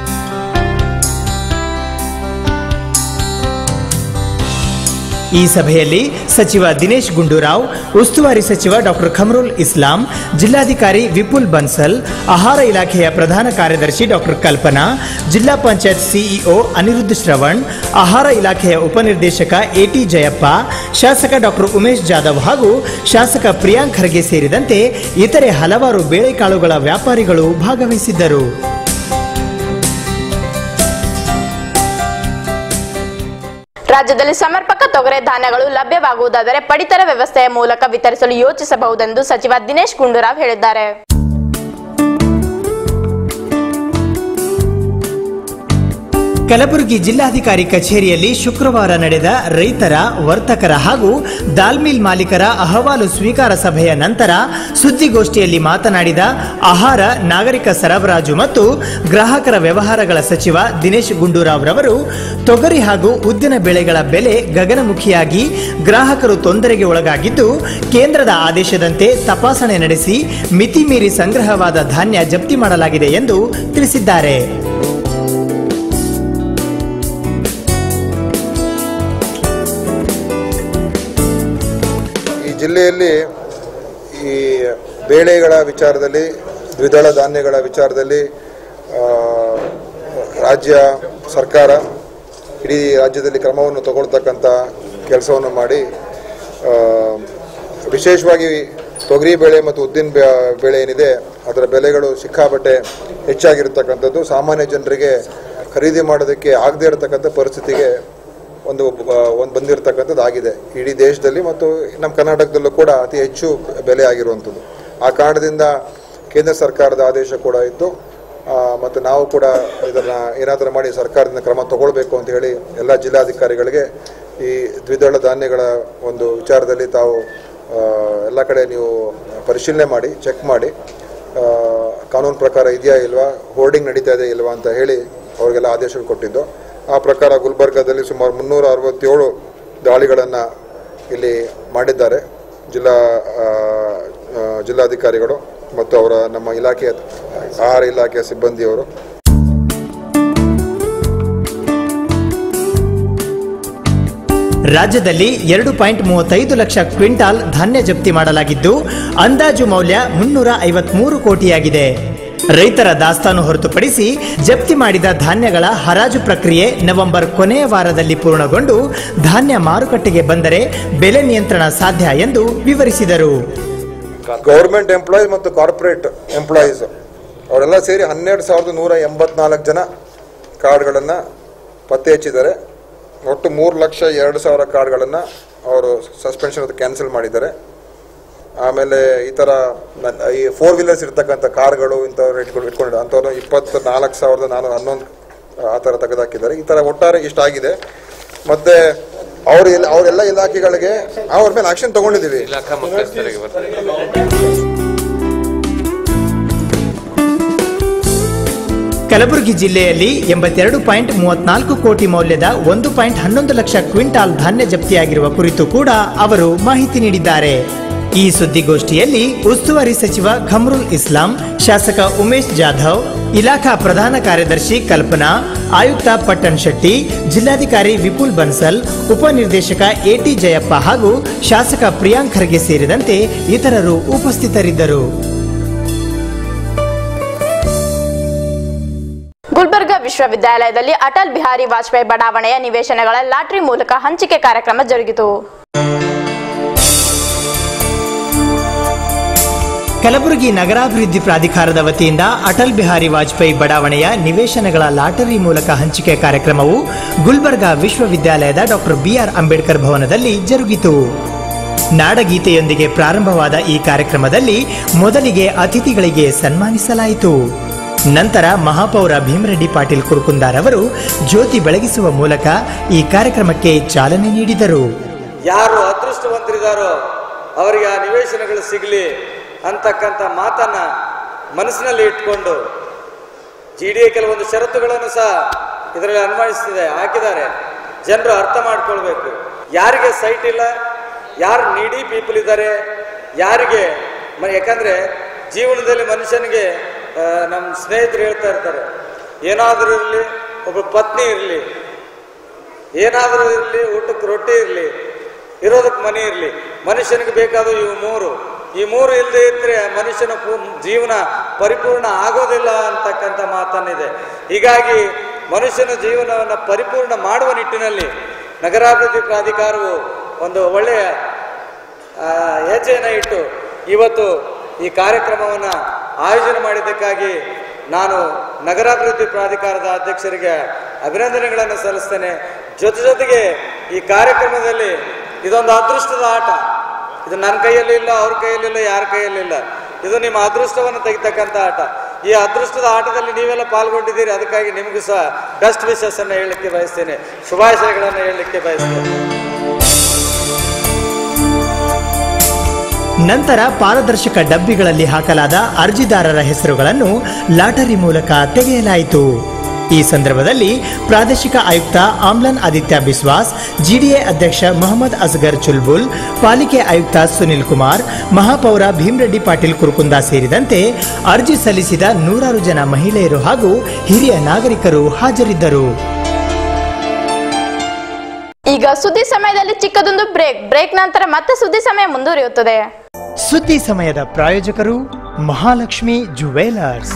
ಈ ಸಭೆಯಲ್ಲಿ ಸಚಿವ ದಿನೇಶ್ ಗುಂಡೂರಾವ್ ಉಸ್ತುವಾರಿ ಸಚಿವ ಡಾಕ್ಟರ್ ಖಮ್ರುಲ್ ಇಸ್ಲಾಂ ಜಿಲ್ಲಾಧಿಕಾರಿ ವಿಪುಲ್ ಬನ್ಸಲ್ ಆಹಾರ ಇಲಾಖೆಯ ಪ್ರಧಾನ ಕಾರ್ಯದರ್ಶಿ ಡಾಕ್ಟರ್ ಕಲ್ಪನಾ ಜಿಲ್ಲಾ ಪಂಚಾಯತ್ ಸಿಇಒ ಅನಿರುದ್ಧ ಶ್ರವಣ್ ಆಹಾರ ಇಲಾಖೆಯ ಉಪನಿರ್ದೇಶಕ ಎಟಿ ಜಯಪ್ಪ ಶಾಸಕ ಡಾಕ್ಟರ್ ಉಮೇಶ್ ಜಾಧವ್ ಹಾಗೂ ಶಾಸಕ ಪ್ರಿಯಾಂಕ್ ಖರ್ಗೆ ಸೇರಿದಂತೆ ಇತರೆ ಹಲವಾರು ಬೇಳೆಕಾಳುಗಳ ವ್ಯಾಪಾರಿಗಳು ಭಾಗವಹಿಸಿದ್ದರು ರಾಜ್ಯದಲ್ಲಿ ಸಮರ್ಪಕ ತೊಗರೆ ಧಾನ್ಯಗಳು ಲಭ್ಯವಾಗುವುದಾದರೆ ಪಡಿತರ ವ್ಯವಸ್ಥೆಯ ಮೂಲಕ ವಿತರಿಸಲು ಯೋಚಿಸಬಹುದೆಂದು ಸಚಿವ ದಿನೇಶ್ ಗುಂಡೂರಾವ್ ಹೇಳಿದ್ದಾರೆ ಕಲಬುರಗಿ ಜಿಲ್ಲಾಧಿಕಾರಿ ಕಚೇರಿಯಲ್ಲಿ ಶುಕ್ರವಾರ ನಡೆದ ರೈತರ ವರ್ತಕರ ಹಾಗೂ ದಾಲ್ಮಿಲ್ ಮಾಲೀಕರ ಅಹವಾಲು ಸ್ವೀಕಾರ ಸಭೆಯ ನಂತರ ಸುದ್ದಿಗೋಷ್ಠಿಯಲ್ಲಿ ಮಾತನಾಡಿದ ಆಹಾರ ನಾಗರಿಕ ಸರಬರಾಜು ಮತ್ತು ಗ್ರಾಹಕರ ವ್ಯವಹಾರಗಳ ಸಚಿವ ದಿನೇಶ್ ಗುಂಡೂರಾವ್ ರವರು ತೊಗರಿ ಹಾಗೂ ಉದ್ದಿನ ಬೆಳೆಗಳ ಬೆಲೆ ಗಗನಮುಖಿಯಾಗಿ ಗ್ರಾಹಕರು ತೊಂದರೆಗೆ ಒಳಗಾಗಿದ್ದು ಕೇಂದ್ರದ ಆದೇಶದಂತೆ ತಪಾಸಣೆ ನಡೆಸಿ ಮಿತಿ ಮೀರಿ ಸಂಗ್ರಹವಾದ ಧಾನ್ಯ ಜಪ್ತಿ ಮಾಡಲಾಗಿದೆ ಎಂದು ತಿಳಿಸಿದ್ದಾರೆ ಈ ಜಿಲ್ಲೆಯಲ್ಲಿ ಈ ಬೇಳೆಗಳ ವಿಚಾರದಲ್ಲಿ ದ್ವಿದಳ ಧಾನ್ಯಗಳ ವಿಚಾರದಲ್ಲಿ ಆ, ರಾಜ್ಯ ಸರ್ಕಾರ ಇಡೀ ರಾಜ್ಯದಲ್ಲಿ ಕ್ರಮವನ್ನು ತಗೊಳ್ತಕ್ಕಂಥ ಕೆಲಸವನ್ನು ಮಾಡಿ ಆ, ವಿಶೇಷವಾಗಿ ತೊಗರಿ ಬೇಳೆ ಮತ್ತು ಉದ್ದಿನ ಬೆ- ಬೇಳೆ ಏನಿದೆ ಅದರ ಬೆಲೆಗಳು ಸಿಕ್ಕಾಪಟ್ಟೆ ಹೆಚ್ಚಾಗಿರ್ತಕ್ಕಂಥದ್ದು ಸಾಮಾನ್ಯ ಜನರಿಗೆ ಖರೀದಿ ಮಾಡೋದಕ್ಕೆ ಆಗದೇ ಇರತಕ್ಕಂಥ ಪರಿಸ್ಥಿತಿಗೆ ಒಂದು ಬ- ಒಂದು ಬಂದಿರತಕ್ಕಂಥದ್ದು ಆಗಿದೆ ಇಡೀ ದೇಶದಲ್ಲಿ ಮತ್ತು ನಮ್ಮ ಕರ್ನಾಟಕದಲ್ಲೂ ಕೂಡ ಅತಿ ಹೆಚ್ಚು ಬೆಲೆ ಆಗಿರುವಂಥದ್ದು ಆ ಕಾರಣದಿಂದ ಕೇಂದ್ರ ಸರ್ಕಾರದ ಆದೇಶ ಕೂಡ ಇತ್ತು ಆ, ಮತ್ತು ನಾವು ಕೂಡ ಇದನ್ನು ಏನಾದರೂ ಮಾಡಿ ಸರ್ಕಾರದಿಂದ ಕ್ರಮ ತಗೊಳ್ಬೇಕು ಅಂತ ಹೇಳಿ ಎಲ್ಲ ಜಿಲ್ಲಾಧಿಕಾರಿಗಳಿಗೆ ಈ ದ್ವಿದಳ ಧಾನ್ಯಗಳ ಒಂದು ವಿಚಾರದಲ್ಲಿ ತಾವು ಆ, ಎಲ್ಲ ಕಡೆ ನೀವು ಪರಿಶೀಲನೆ ಮಾಡಿ ಚೆಕ್ ಮಾಡಿ ಆ, ಕಾನೂನು ಪ್ರಕಾರ ಇದೆಯಾ ಇಲ್ವಾ ಹೋರ್ಡಿಂಗ್ ನಡೀತಾ ಇದೆ ಇಲ್ವಾ ಅಂತ ಹೇಳಿ ಅವರಿಗೆಲ್ಲ ಆದೇಶ ಕೊಟ್ಟಿದ್ದು ಆ ಪ್ರಕಾರ ಗುಲ್ಬರ್ಗಾದಲ್ಲಿ ಸುಮಾರು ಮುನ್ನೂರ ಅರವತ್ತೇಳು ದಾಳಿಗಳನ್ನು ಇಲ್ಲಿ ಮಾಡಿದ್ದಾರೆ ಜಿಲ್ಲಾ ಆ, ಆ, ಜಿಲ್ಲಾಧಿಕಾರಿಗಳು ಮತ್ತು ಅವರ ನಮ್ಮ ಇಲಾಖೆಯ ಆಹಾರ ಇಲಾಖೆಯ ಸಿಬ್ಬಂದಿಯವರು ರಾಜ್ಯದಲ್ಲಿ ಎರಡು ಪಾಯಿಂಟ್ ಮೂವತ್ತೈದು ಲಕ್ಷ ಕ್ವಿಂಟಾಲ್ ಧಾನ್ಯ ಜಪ್ತಿ ಮಾಡಲಾಗಿದ್ದು ಅಂದಾಜು ಮೌಲ್ಯ ಮುನ್ನೂರ ಐವತ್ಮೂರು ಕೋಟಿಯಾಗಿದೆ ರೈತರ ದಾಸ್ತಾನು ಹೊರತುಪಡಿಸಿ ಜಪ್ತಿ ಮಾಡಿದ ಧಾನ್ಯಗಳ ಹರಾಜು ಪ್ರಕ್ರಿಯೆ ನವೆಂಬರ್ ಕೊನೆಯ ವಾರದಲ್ಲಿ ಪೂರ್ಣಗೊಂಡು ಧಾನ್ಯ ಮಾರುಕಟ್ಟೆಗೆ ಬಂದರೆ ಬೆಲೆ ನಿಯಂತ್ರಣ ಸಾಧ್ಯ ಎಂದು ವಿವರಿಸಿದರು ಗೌರ್ಮೆಂಟ್ ಎಂಪ್ಲಾಯೀಸ್ ಮತ್ತು ಕಾರ್ಪೊರೇಟ್ ಎಂಪ್ಲಾಯೀಸ್ ಅವರೆಲ್ಲ ಸೇರಿ ಹನ್ನೆರಡು ಸಾವಿರದ ನೂರ ಎಂಬತ್ನಾಲ್ಕು ಜನ ಕಾರ್ಡ್ಗಳನ್ನು ಪತ್ತೆ ಹಚ್ಚಿದ್ದಾರೆ ಒಟ್ಟು ಮೂರು ಲಕ್ಷ ಎರಡು ಸಾವಿರ ಕಾರ್ಡ್ಗಳನ್ನು ಅವರು ಸಸ್ಪೆನ್ಷನ್ ಅದು ಕ್ಯಾನ್ಸಲ್ ಮಾಡಿದ್ದಾರೆ ಆಮೇಲೆ ಈ ಥರ ನನ್- ಈ ಫೋರ್ ವೀಲರ್ಸ್ ಇರ್ತಕ್ಕಂಥ ಕಾರ್ಗಳು ಇಂಥವ್ರು ಇಟ್ಕೊಂಡು ಇಟ್ಕೊಂಡು ಅಂಥವ್ರು ಇಪ್ಪತ್ತು ನಾಲ್ಕು ಸಾವಿರದ ನಾನ್ನೂರ ಹನ್ನೊಂದು ಆ ಥರ ತೆಗೆದಾಕಿದ್ದಾರೆ ಈ ಥರ ಒಟ್ಟಾರೆ ಇಷ್ಟಾಗಿದೆ ಮತ್ತೆ ಅವ್ರ ಎಲ್ಲ ಅವರೆಲ್ಲ ಇಲಾಖೆಗಳಿಗೆ ಅವ್ರ ಮೇಲೆ ಆಕ್ಷನ್ ತಗೊಂಡಿದ್ದೀವಿ ಕಲಬುರಗಿ ಜಿಲ್ಲೆಯಲ್ಲಿ ಎಂಬತ್ತೆರಡು ಪಾಯಿಂಟ್ ಮೂವತ್ನಾಲ್ಕು ಕೋಟಿ ಮೌಲ್ಯದ ಒಂದು ಪಾಯಿಂಟ್ ಹನ್ನೊಂದು ಲಕ್ಷ ಕ್ವಿಂಟಾಲ್ ಧಾನ್ಯ ಜಪ್ತಿಯಾಗಿರುವ ಕುರಿತು ಕೂಡ ಅವರು ಮಾಹಿತಿ ನೀಡಿದ್ದಾರೆ ಈ ಸುದ್ದಿಗೋಷ್ಠಿಯಲ್ಲಿ ಉಸ್ತುವಾರಿ ಸಚಿವ ಖಮ್ರುಲ್ ಇಸ್ಲಾಂ ಶಾಸಕ ಉಮೇಶ್ ಜಾಧವ್ ಇಲಾಖಾ ಪ್ರಧಾನ ಕಾರ್ಯದರ್ಶಿ ಕಲ್ಪನಾ ಆಯುಕ್ತ ಪಟ್ಟಣ್ ಶೆಟ್ಟಿ ಜಿಲ್ಲಾಧಿಕಾರಿ ವಿಪುಲ್ ಬನ್ಸಲ್ ಉಪನಿರ್ದೇಶಕ ಎಟಿ ಜಯಪ್ಪ ಹಾಗೂ ಶಾಸಕ ಪ್ರಿಯಾಂಕ್ ಖರ್ಗೆ ಸೇರಿದಂತೆ ಇತರರು ಉಪಸ್ಥಿತರಿದ್ದರು ಗುಲ್ಬರ್ಗಾ ವಿಶ್ವವಿದ್ಯಾಲಯದಲ್ಲಿ ಅಟಲ್ ಬಿಹಾರಿ ವಾಜಪೇಯಿ ಬಡಾವಣೆಯ ನಿವೇಶನಗಳ ಲಾಟರಿ ಮೂಲಕ ಹಂಚಿಕೆ ಕಾರ್ಯಕ್ರಮ ಜರುಗಿತು ಕಲಬುರಗಿ ನಗರಾಭಿವೃದ್ಧಿ ಪ್ರಾಧಿಕಾರದ ವತಿಯಿಂದ ಅಟಲ್ ಬಿಹಾರಿ ವಾಜಪೇಯಿ ಬಡಾವಣೆಯ ನಿವೇಶನಗಳ ಲಾಟರಿ ಮೂಲಕ ಹಂಚಿಕೆ ಕಾರ್ಯಕ್ರಮವು ಗುಲ್ಬರ್ಗಾ ವಿಶ್ವವಿದ್ಯಾಲಯದ ಡಾಕ್ಟರ್ ಬಿಆರ್ ಅಂಬೇಡ್ಕರ್ ಭವನದಲ್ಲಿ ಜರುಗಿತು ನಾಡಗೀತೆಯೊಂದಿಗೆ ಪ್ರಾರಂಭವಾದ ಈ ಕಾರ್ಯಕ್ರಮದಲ್ಲಿ ಮೊದಲಿಗೆ ಅತಿಥಿಗಳಿಗೆ ಸನ್ಮಾನಿಸಲಾಯಿತು ನಂತರ ಮಹಾಪೌರ ಭೀಮರೆಡ್ಡಿ ಪಾಟೀಲ್ ಕುರುಕುಂದಾರ್ ಅವರು ಜ್ಯೋತಿ ಬೆಳಗಿಸುವ ಮೂಲಕ ಈ ಕಾರ್ಯಕ್ರಮಕ್ಕೆ ಚಾಲನೆ ನೀಡಿದರು ಯಾರು ಅದೃಷ್ಟವಂತರಿದ್ದಾರೋ ಅವರಿಗೆ ಆ ನಿವೇಶನಗಳು ಸಿಗಲಿ ಅಂತಕ್ಕಂಥ ಮಾತನ್ನ ಮನಸ್ಸಿನಲ್ಲಿ ಇಟ್ಕೊಂಡು ಜಿ ಡಿ ಎ ಕೆಲವೊಂದು ಷರತ್ತುಗಳನ್ನು ಸಹ ಇದರಲ್ಲಿ ಅನ್ವಯಿಸ್ತಿದೆ ಹಾಕಿದ್ದಾರೆ ಜನರು ಅರ್ಥ ಮಾಡ್ಕೊಳ್ಬೇಕು ಯಾರಿಗೆ ಸೈಟ್ ಇಲ್ಲ ಯಾರು ನೀಡಿ ಪೀಪಲ್ ಇದ್ದಾರೆ ಯಾರಿಗೆ ಮ- ಯಾಕಂದ್ರೆ ಜೀವನದಲ್ಲಿ ಮನುಷ್ಯನಿಗೆ ಆ, ನಮ್ಮ ಸ್ನೇಹಿತರು ಹೇಳ್ತಾ ಇರ್ತಾರೆ ಏನಾದರೂ ಇರಲಿ ಒಬ್ಬ ಪತ್ನಿ ಇರಲಿ ಏನಾದರೂ ಇರಲಿ ಊಟಕ್ಕೆ ರೊಟ್ಟಿ ಇರಲಿ ಇರೋದಕ್ಕೆ ಮನೆ ಇರಲಿ ಮನುಷ್ಯನಿಗೆ ಬೇಕಾದ ಇವು ಮೂರು ಈ ಮೂರು ಇಲ್ಲದೆ ಇದ್ರೆ ಮನುಷ್ಯನ ಪೂ- ಜೀವನ ಪರಿಪೂರ್ಣ ಆಗೋದಿಲ್ಲ ಅಂತಕ್ಕಂಥ ಮಾತನ್ನಿದೆ ಹೀಗಾಗಿ ಮನುಷ್ಯನ ಜೀವನವನ್ನು ಪರಿಪೂರ್ಣ ಮಾಡುವ ನಿಟ್ಟಿನಲ್ಲಿ ನಗರಾಭಿವೃದ್ಧಿ ಪ್ರಾಧಿಕಾರವು ಒಂದು ಒಳ್ಳೆಯ ಆ, ಹೆಜ್ಜೆಯನ್ನು ಇಟ್ಟು ಇವತ್ತು ಈ ಕಾರ್ಯಕ್ರಮವನ್ನು ಆಯೋಜನೆ ಮಾಡಿದ್ದಕ್ಕಾಗಿ ನಾನು ನಗರಾಭಿವೃದ್ಧಿ ಪ್ರಾಧಿಕಾರದ ಅಧ್ಯಕ್ಷರಿಗೆ ಅಭಿನಂದನೆಗಳನ್ನು ಸಲ್ಲಿಸ್ತೇನೆ ಜೊತೆ ಜೊತೆಗೆ ಈ ಕಾರ್ಯಕ್ರಮದಲ್ಲಿ ಇದೊಂದು ಅದೃಷ್ಟದ ಆಟ ಇದು ನನ್ನ ಕೈಯಲ್ಲಿ ಇಲ್ಲ ಅವ್ರ ಕೈಯಲ್ಲಿ ಇಲ್ಲ ಯಾರ ಕೈಯಲ್ಲಿ ಇಲ್ಲ ಇದು ನಿಮ್ಮ ಅದೃಷ್ಟವನ್ನು ತೆಗಿತಕ್ಕಂಥ ಆಟ ಈ ಅದೃಷ್ಟದ ಆಟದಲ್ಲಿ ನೀವೆಲ್ಲ ಪಾಲ್ಗೊಂಡಿದ್ದೀರಿ ಅದಕ್ಕಾಗಿ ನಿಮಗೂ ಸಹ ಬೆಸ್ಟ್ ವಿಶಸ್ ಅನ್ನು ಹೇಳಲಿಕ್ಕೆ ಬಯಸ್ತೇನೆ ಶುಭಾಶಯಗಳನ್ನು ಹೇಳಲಿಕ್ಕೆ ಬಯಸ್ತೇನೆ ನಂತರ ಪಾರದರ್ಶಕ ಡಬ್ಬಿಗಳಲ್ಲಿ ಹಾಕಲಾದ ಅರ್ಜಿದಾರರ ಹೆಸರುಗಳನ್ನು ಲಾಟರಿ ಮೂಲಕ ತೆಗೆಯಲಾಯಿತು ಈ ಸಂದರ್ಭದಲ್ಲಿ ಪ್ರಾದೇಶಿಕ ಆಯುಕ್ತ ಆಮ್ಲನ್ ಆದಿತ್ಯ ಬಿಸ್ವಾಸ್ ಜಿಡಿಎ ಅಧ್ಯಕ್ಷ ಮೊಹಮ್ಮದ್ ಅಸ್ಗರ್ ಚುಲ್ಬುಲ್ ಪಾಲಿಕೆ ಆಯುಕ್ತ ಸುನಿಲ್ ಕುಮಾರ್ ಮಹಾಪೌರ ಭೀಮರೆಡ್ಡಿ ಪಾಟೀಲ್ ಕುರುಕುಂದ ಸೇರಿದಂತೆ ಅರ್ಜಿ ಸಲ್ಲಿಸಿದ ನೂರಾರು ಜನ ಮಹಿಳೆಯರು ಹಾಗೂ ಹಿರಿಯ ನಾಗರಿಕರು ಹಾಜರಿದ್ದರು ಈಗ ಸುದ್ದಿ ಸಮಯದಲ್ಲಿ ಚಿಕ್ಕದೊಂದು ಬ್ರೇಕ್ ಬ್ರೇಕ್ ನಂತರ ಮತ್ತೆ ಸುದ್ದಿ ಸಮಯ ಮುಂದುವರಿಯುತ್ತದೆ ಸುದ್ದಿ ಸಮಯದ ಪ್ರಾಯೋಜಕರು Mahalakshmi jewellers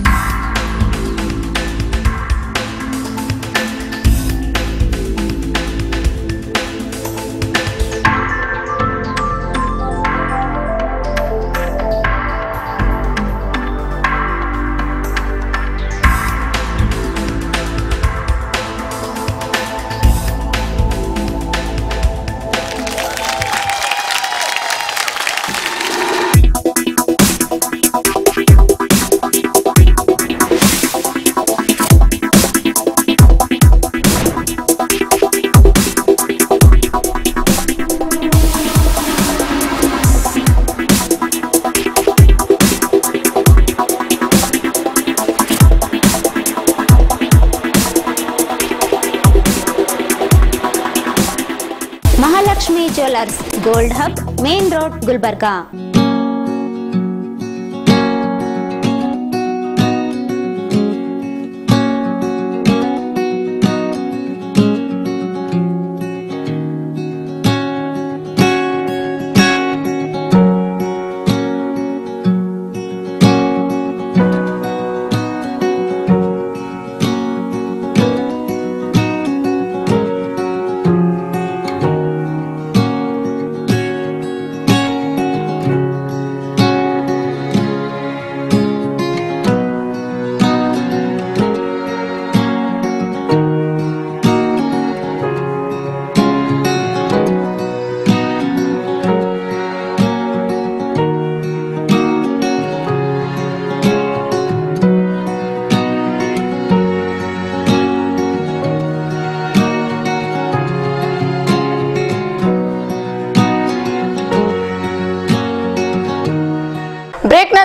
Mahalakshmi jewellers gold hub main road Gulbarga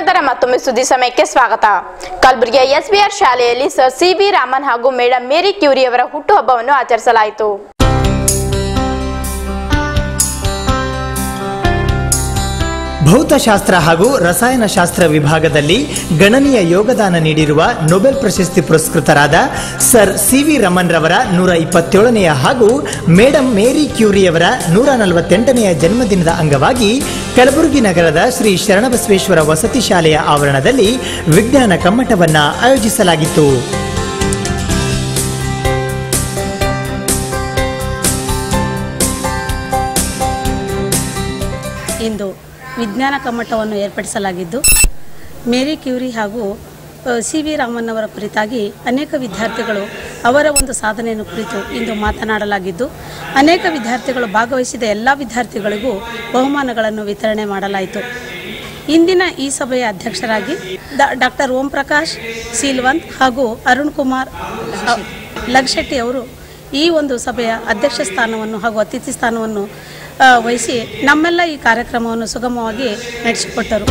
ನಂತರ ಮತ್ತೊಮ್ಮೆ ಸುದ್ದಿ ಸಮಯಕ್ಕೆ ಸ್ವಾಗತ ಕಲಬುರಗಿಯ ಎಸ್ಬಿಆರ್ ಶಾಲೆಯಲ್ಲಿ ಸರ್ ಸಿ ವಿ ರಾಮನ್ ಹಾಗೂ ಮೇಡಮ್ ಮೇರಿ ಕ್ಯೂರಿ ಅವರ ಹುಟ್ಟುಹಬ್ಬವನ್ನು ಆಚರಿಸಲಾಯಿತು ಭೌತಶಾಸ್ತ್ರ ಹಾಗೂ ರಸಾಯನಶಾಸ್ತ್ರ ವಿಭಾಗದಲ್ಲಿ ಗಣನೀಯ ಯೋಗದಾನ ನೀಡಿರುವ ನೊಬೆಲ್ ಪ್ರಶಸ್ತಿ ಪುರಸ್ಕೃತರಾದ ಸರ್ ಸಿ ವಿ ರಮನ್ ರವರ ನೂರ ಇಪ್ಪತ್ತೇಳನೆಯ ಹಾಗೂ ಮೇಡಮ್ ಮೇರಿ ಕ್ಯೂರಿಯವರ ನೂರ ನಲವತ್ತೆಂಟನೆಯ ಜನ್ಮದಿನದ ಅಂಗವಾಗಿ ಕಲಬುರಗಿ ನಗರದ ಶ್ರೀ ಶರಣಬಸವೇಶ್ವರ ವಸತಿ ಶಾಲೆಯ ಆವರಣದಲ್ಲಿ ವಿಜ್ಞಾನ ಕಮ್ಮಟವನ್ನ ಆಯೋಜಿಸಲಾಗಿತ್ತು ಇಂದು ವಿಜ್ಞಾನ ಕಮ್ಮಟವನ್ನು ಏರ್ಪಡಿಸಲಾಗಿದ್ದು ಮೇರಿ ಕ್ಯೂರಿ ಹಾಗೂ ಸಿ ವಿ ರಾಮನ್ ಅವರ ಕುರಿತಾಗಿ ಅನೇಕ ವಿದ್ಯಾರ್ಥಿಗಳು ಅವರ ಒಂದು ಸಾಧನೆಯನ್ನು ಕುರಿತು ಇಂದು ಮಾತನಾಡಲಾಗಿದ್ದು ಅನೇಕ ವಿದ್ಯಾರ್ಥಿಗಳು ಭಾಗವಹಿಸಿದ ಎಲ್ಲ ವಿದ್ಯಾರ್ಥಿಗಳಿಗೂ ಬಹುಮಾನಗಳನ್ನು ವಿತರಣೆ ಮಾಡಲಾಯಿತು ಇಂದಿನ ಈ ಸಭೆಯ ಅಧ್ಯಕ್ಷರಾಗಿ ಡಾಕ್ಟರ್ ಓಂ ಪ್ರಕಾಶ್ ಸೀಲ್ವಂತ್ ಹಾಗೂ ಅರುಣ್ ಕುಮಾರ್ ಅ, ಲಗ್ಶೆಟ್ಟಿ ಅವರು ಈ ಒಂದು ಸಭೆಯ ಅಧ್ಯಕ್ಷ ಸ್ಥಾನವನ್ನು ಹಾಗೂ ಅತಿಥಿ ಸ್ಥಾನವನ್ನು ಆ, ವಹಿಸಿ ನಮ್ಮೆಲ್ಲ ಈ ಕಾರ್ಯಕ್ರಮವನ್ನು ಸುಗಮವಾಗಿ ನಡೆಸಿಕೊಟ್ಟರು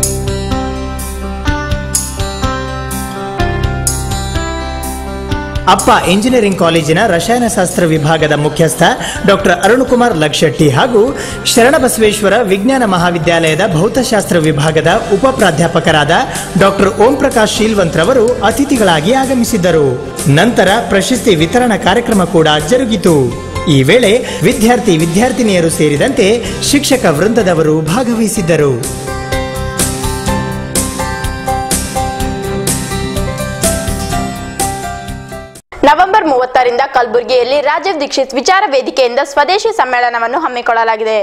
ಅಪ್ಪ ಇಂಜಿನಿಯರಿಂಗ್ ಕಾಲೇಜಿನ ರಸಾಯನಶಾಸ್ತ್ರ ವಿಭಾಗದ ಮುಖ್ಯಸ್ಥ ಡಾಕ್ಟರ್ ಅರುಣಕುಮಾರ್ ಲಕ್ಷಟ್ಟಿ ಹಾಗೂ ಶರಣಬಸವೇಶ್ವರ ವಿಜ್ಞಾನ ಮಹಾವಿದ್ಯಾಲಯದ ಭೌತಶಾಸ್ತ್ರ ವಿಭಾಗದ ಉಪ ಪ್ರಾಧ್ಯಾಪಕರಾದ ಡಾಕ್ಟರ್ ಓಂ ಪ್ರಕಾಶ್ ಶೀಲ್ವಂತ್ ರವರು ಅತಿಥಿಗಳಾಗಿ ಆಗಮಿಸಿದ್ದರು ನಂತರ ಪ್ರಶಸ್ತಿ ವಿತರಣಾ ಕಾರ್ಯಕ್ರಮ ಕೂಡ ಜರುಗಿತು ಈ ವೇಳೆ ವಿದ್ಯಾರ್ಥಿ ವಿದ್ಯಾರ್ಥಿನಿಯರು ಸೇರಿದಂತೆ ಶಿಕ್ಷಕ ವೃಂದದವರು ಭಾಗವಹಿಸಿದ್ದರು ನವೆಂಬರ್ ಮೂವತ್ತರಿಂದ ಕಲಬುರಗಿಯಲ್ಲಿ ರಾಜೀವ್ ದೀಕ್ಷಿತ್ ವಿಚಾರ ವೇದಿಕೆಯಿಂದ ಸ್ವದೇಶಿ ಸಮ್ಮೇಳನವನ್ನು ಹಮ್ಮಿಕೊಳ್ಳಲಾಗಿದೆ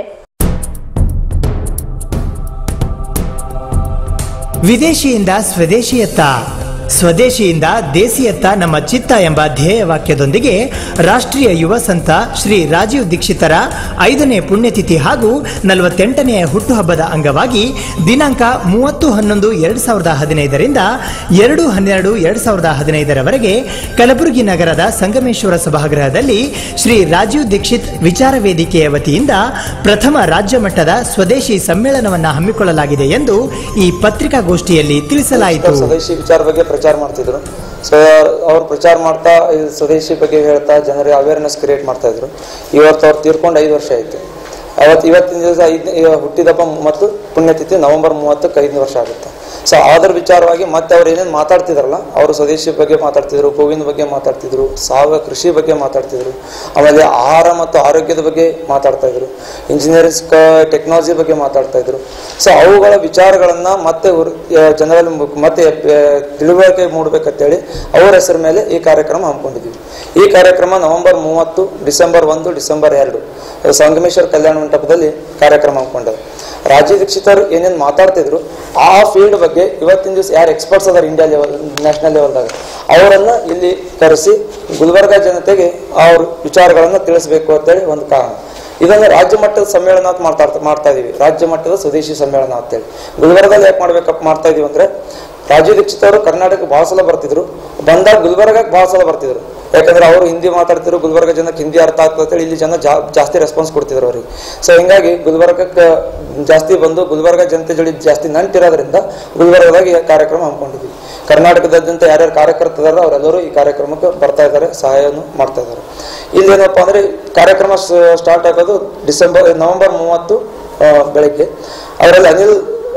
ವಿದೇಶಿಯಿಂದ ಸ್ವದೇಶಿಯತ್ತ ಸ್ವದೇಶಿಯಿಂದ ದೇಸಿಯತ್ತ ನಮ್ಮ ಚಿತ್ತ ಎಂಬ ಧ್ಯೇಯ ವಾಕ್ಯದೊಂದಿಗೆ ರಾಷ್ಟ್ರೀಯ ಯುವ ಸಂತ ಶ್ರೀ ರಾಜೀವ್ ದೀಕ್ಷಿತರ ಐದನೇ ಪುಣ್ಯತಿಥಿ ಹಾಗೂ ನಲವತ್ತೆಂಟನೆಯ ಹುಟ್ಟುಹಬ್ಬದ ಅಂಗವಾಗಿ ದಿನಾಂಕ ಮೂವತ್ತು ಹನ್ನೊಂದು ಎರಡು ಸಾವಿರದ ಹದಿನೈದರಿಂದ ಎರಡು ಹನ್ನೆರಡು ಎರಡು ಸಾವಿರದ ಹದಿನೈದರವರೆಗೆ ಕಲಬುರಗಿ ನಗರದ ಸಂಗಮೇಶ್ವರ ಸಭಾಗೃಹದಲ್ಲಿ ಶ್ರೀ ರಾಜೀವ್ ದೀಕ್ಷಿತ್ ವಿಚಾರ ವೇದಿಕೆಯ ವತಿಯಿಂದ ಪ್ರಥಮ ರಾಜ್ಯ ಮಟ್ಟದ ಸ್ವದೇಶಿ ಸಮ್ಮೇಳನವನ್ನು ಹಮ್ಮಿಕೊಳ್ಳಲಾಗಿದೆ ಎಂದು ಈ ಪತ್ರಿಕಾಗೋಷ್ಠಿಯಲ್ಲಿ ತಿಳಿಸಲಾಯಿತು ಸ್ವದೇಶಿ ವಿಚಾರ ಬಗ್ಗೆ ಪ್ರಚಾರ ಮಾಡ್ತಿದ್ರು ಸೊ ಅವ್ರು ಪ್ರಚಾರ ಮಾಡ್ತಾ ಈ ಸ್ವದೇಶಿ ಬಗ್ಗೆ ಹೇಳ್ತಾ ಜನರಿಗೆ ಅವೇರ್ನೆಸ್ ಕ್ರಿಯೇಟ್ ಮಾಡ್ತಾ ಇದ್ರು ಇವತ್ತು ಅವ್ರು ತೀರ್ಕೊಂಡು ಐದು ವರ್ಷ ಆಯ್ತು ಅವತ್ತು ಇವತ್ತಿನ ದಿವಸ ಐದು ಹುಟ್ಟಿದಪ್ಪ ಮತ್ತು ಪುಣ್ಯತಿಥಿ ನವೆಂಬರ್ ಮೂವತ್ತಕ್ಕೆ ಐದನೇ ವರ್ಷ ಆಗುತ್ತೆ ಸೊ ಅದ್ರ ವಿಚಾರವಾಗಿ ಮತ್ತೆ ಅವ್ರು ಏನೇನು ಮಾತಾಡ್ತಿದ್ರಲ್ಲ ಅವರು ಸ್ವದೇಶಿ ಬಗ್ಗೆ ಮಾತಾಡ್ತಿದ್ರು ಹೂವಿನ ಬಗ್ಗೆ ಮಾತಾಡ್ತಿದ್ರು ಸಾವಯವ ಕೃಷಿ ಬಗ್ಗೆ ಮಾತಾಡ್ತಿದ್ರು ಆಮೇಲೆ ಆಹಾರ ಮತ್ತು ಆರೋಗ್ಯದ ಬಗ್ಗೆ ಮಾತಾಡ್ತಾ ಇದ್ರು ಇಂಜಿನಿಯರಿಂಗ್ ಟೆಕ್ನಾಲಜಿ ಬಗ್ಗೆ ಮಾತಾಡ್ತಾ ಇದ್ರು ಸೊ ಅವುಗಳ ವಿಚಾರಗಳನ್ನ ಮತ್ತೆ ಹುರ್- ಆ, ಜನರಲ್ಲಿ ಮು- ಮತ್ತೆ ಆ, ತಿಳುವಳಿಕೆ ಮೂಡಬೇಕಂತೇಳಿ ಅವರ ಹೆಸರ ಮೇಲೆ ಈ ಕಾರ್ಯಕ್ರಮ ಹಮ್ಮಿಕೊಂಡಿದ್ವಿ ಈ ಕಾರ್ಯಕ್ರಮ ನವೆಂಬರ್ ಮೂವತ್ತು ಡಿಸೆಂಬರ್ ಒಂದು ಡಿಸೆಂಬರ್ ಎರಡು ಸಂಗಮೇಶ್ವರ ಕಲ್ಯಾಣ ಮಂಟಪದಲ್ಲಿ ಕಾರ್ಯಕ್ರಮ ಹಮ್ಮಿಕೊಂಡರು ರಾಜೀವ್ ದೀಕ್ಷಿತರು ಏನೇನು ಮಾತಾಡ್ತಿದ್ರು ಆ ಫೀಲ್ಡ್ ಬಗ್ಗೆ ಇವತ್ತಿನ ದಿವಸ ಯಾರು ಎಕ್ಸ್ಪರ್ಟ್ಸ್ ಅದಾರ ಇಂಡಿಯಾ ಲೆವೆಲ್ ನ್ಯಾಷನಲ್ ಲೆವೆಲ್ದಾಗ ಅವರನ್ನ ಇಲ್ಲಿ ಕರೆಸಿ ಗುಲ್ಬರ್ಗ ಜನತೆಗೆ ಅವ್ರ ವಿಚಾರಗಳನ್ನ ತಿಳಿಸ್ಬೇಕು ಅಂತೇಳಿ ಒಂದು ಕಾರಣ ಇದನ್ನ ರಾಜ್ಯ ಮಟ್ಟದ ಸಮ್ಮೇಳನ ಅಂತ ಮಾಡ್ತಾ ಮಾಡ್ತಾ ಇದೀವಿ ರಾಜ್ಯ ಮಟ್ಟದ ಸ್ವದೇಶಿ ಸಮ್ಮೇಳನ ಅಂತೇಳಿ ಗುಲ್ಬರ್ಗದಲ್ಲಿ ಯಾಕೆ ಮಾಡ್ಬೇಕಪ್ಪ ಮಾಡ್ತಾ ಇದೀವಿ ಅಂದ್ರೆ ರಾಜೀವ್ ದೀಕ್ಷಿತ್ ಅವರು ಕರ್ನಾಟಕಕ್ಕೆ ಬಹಳ ಸಲ ಬರ್ತಿದ್ರು ಬಂದಾಗ ಗುಲ್ಬರ್ಗಕ್ಕೆ ಬಹಳ ಸಲ ಬರ್ತಿದ್ರು ಯಾಕಂದ್ರೆ ಅವರು ಹಿಂದಿ ಮಾತಾಡ್ತಿದ್ರು ಗುಲ್ಬರ್ಗ ಜನಕ್ಕೆ ಹಿಂದಿ ಅರ್ಥ ಆಗ್ತದೆ ಅಂತೇಳಿ ಇಲ್ಲಿ ಜನ ಜಾ- ಜಾಸ್ತಿ ರೆಸ್ಪಾನ್ಸ್ ಕೊಡ್ತಿದ್ರು ಅವ್ರಿಗೆ ಸೊ ಹಿಂಗಾಗಿ ಗುಲ್ಬರ್ಗಕ್ಕೆ ಜಾಸ್ತಿ ಬಂದು ಗುಲ್ಬರ್ಗ ಜನತೆ ಜೋಡಿ ಜಾಸ್ತಿ ನಂಟಿರೋದ್ರಿಂದ ಗುಲ್ಬರ್ಗದಾಗ ಈ ಕಾರ್ಯಕ್ರಮ ಹಮ್ಮಿಕೊಂಡಿದ್ವಿ ಕರ್ನಾಟಕದಾದ್ಯಂತ ಯಾರ್ಯಾರು ಕಾರ್ಯಕರ್ತದಾರ ಅವರೆಲ್ಲರೂ ಈ ಕಾರ್ಯಕ್ರಮಕ್ಕೆ ಬರ್ತಾ ಇದ್ದಾರೆ ಸಹಾಯವನ್ನು ಮಾಡ್ತಾ ಇದ್ದಾರೆ ಇಲ್ಲೇನಪ್ಪ ಅಂದ್ರೆ ಕಾರ್ಯಕ್ರಮ ಸ್ಟಾರ್ಟ್ ಆಗೋದು ಡಿಸೆಂಬರ್ ನವೆಂಬರ್ ಮೂವತ್ತು ಆ, ಬೆಳಗ್ಗೆ ಅವರಲ್ಲಿ ಅನಿಲ್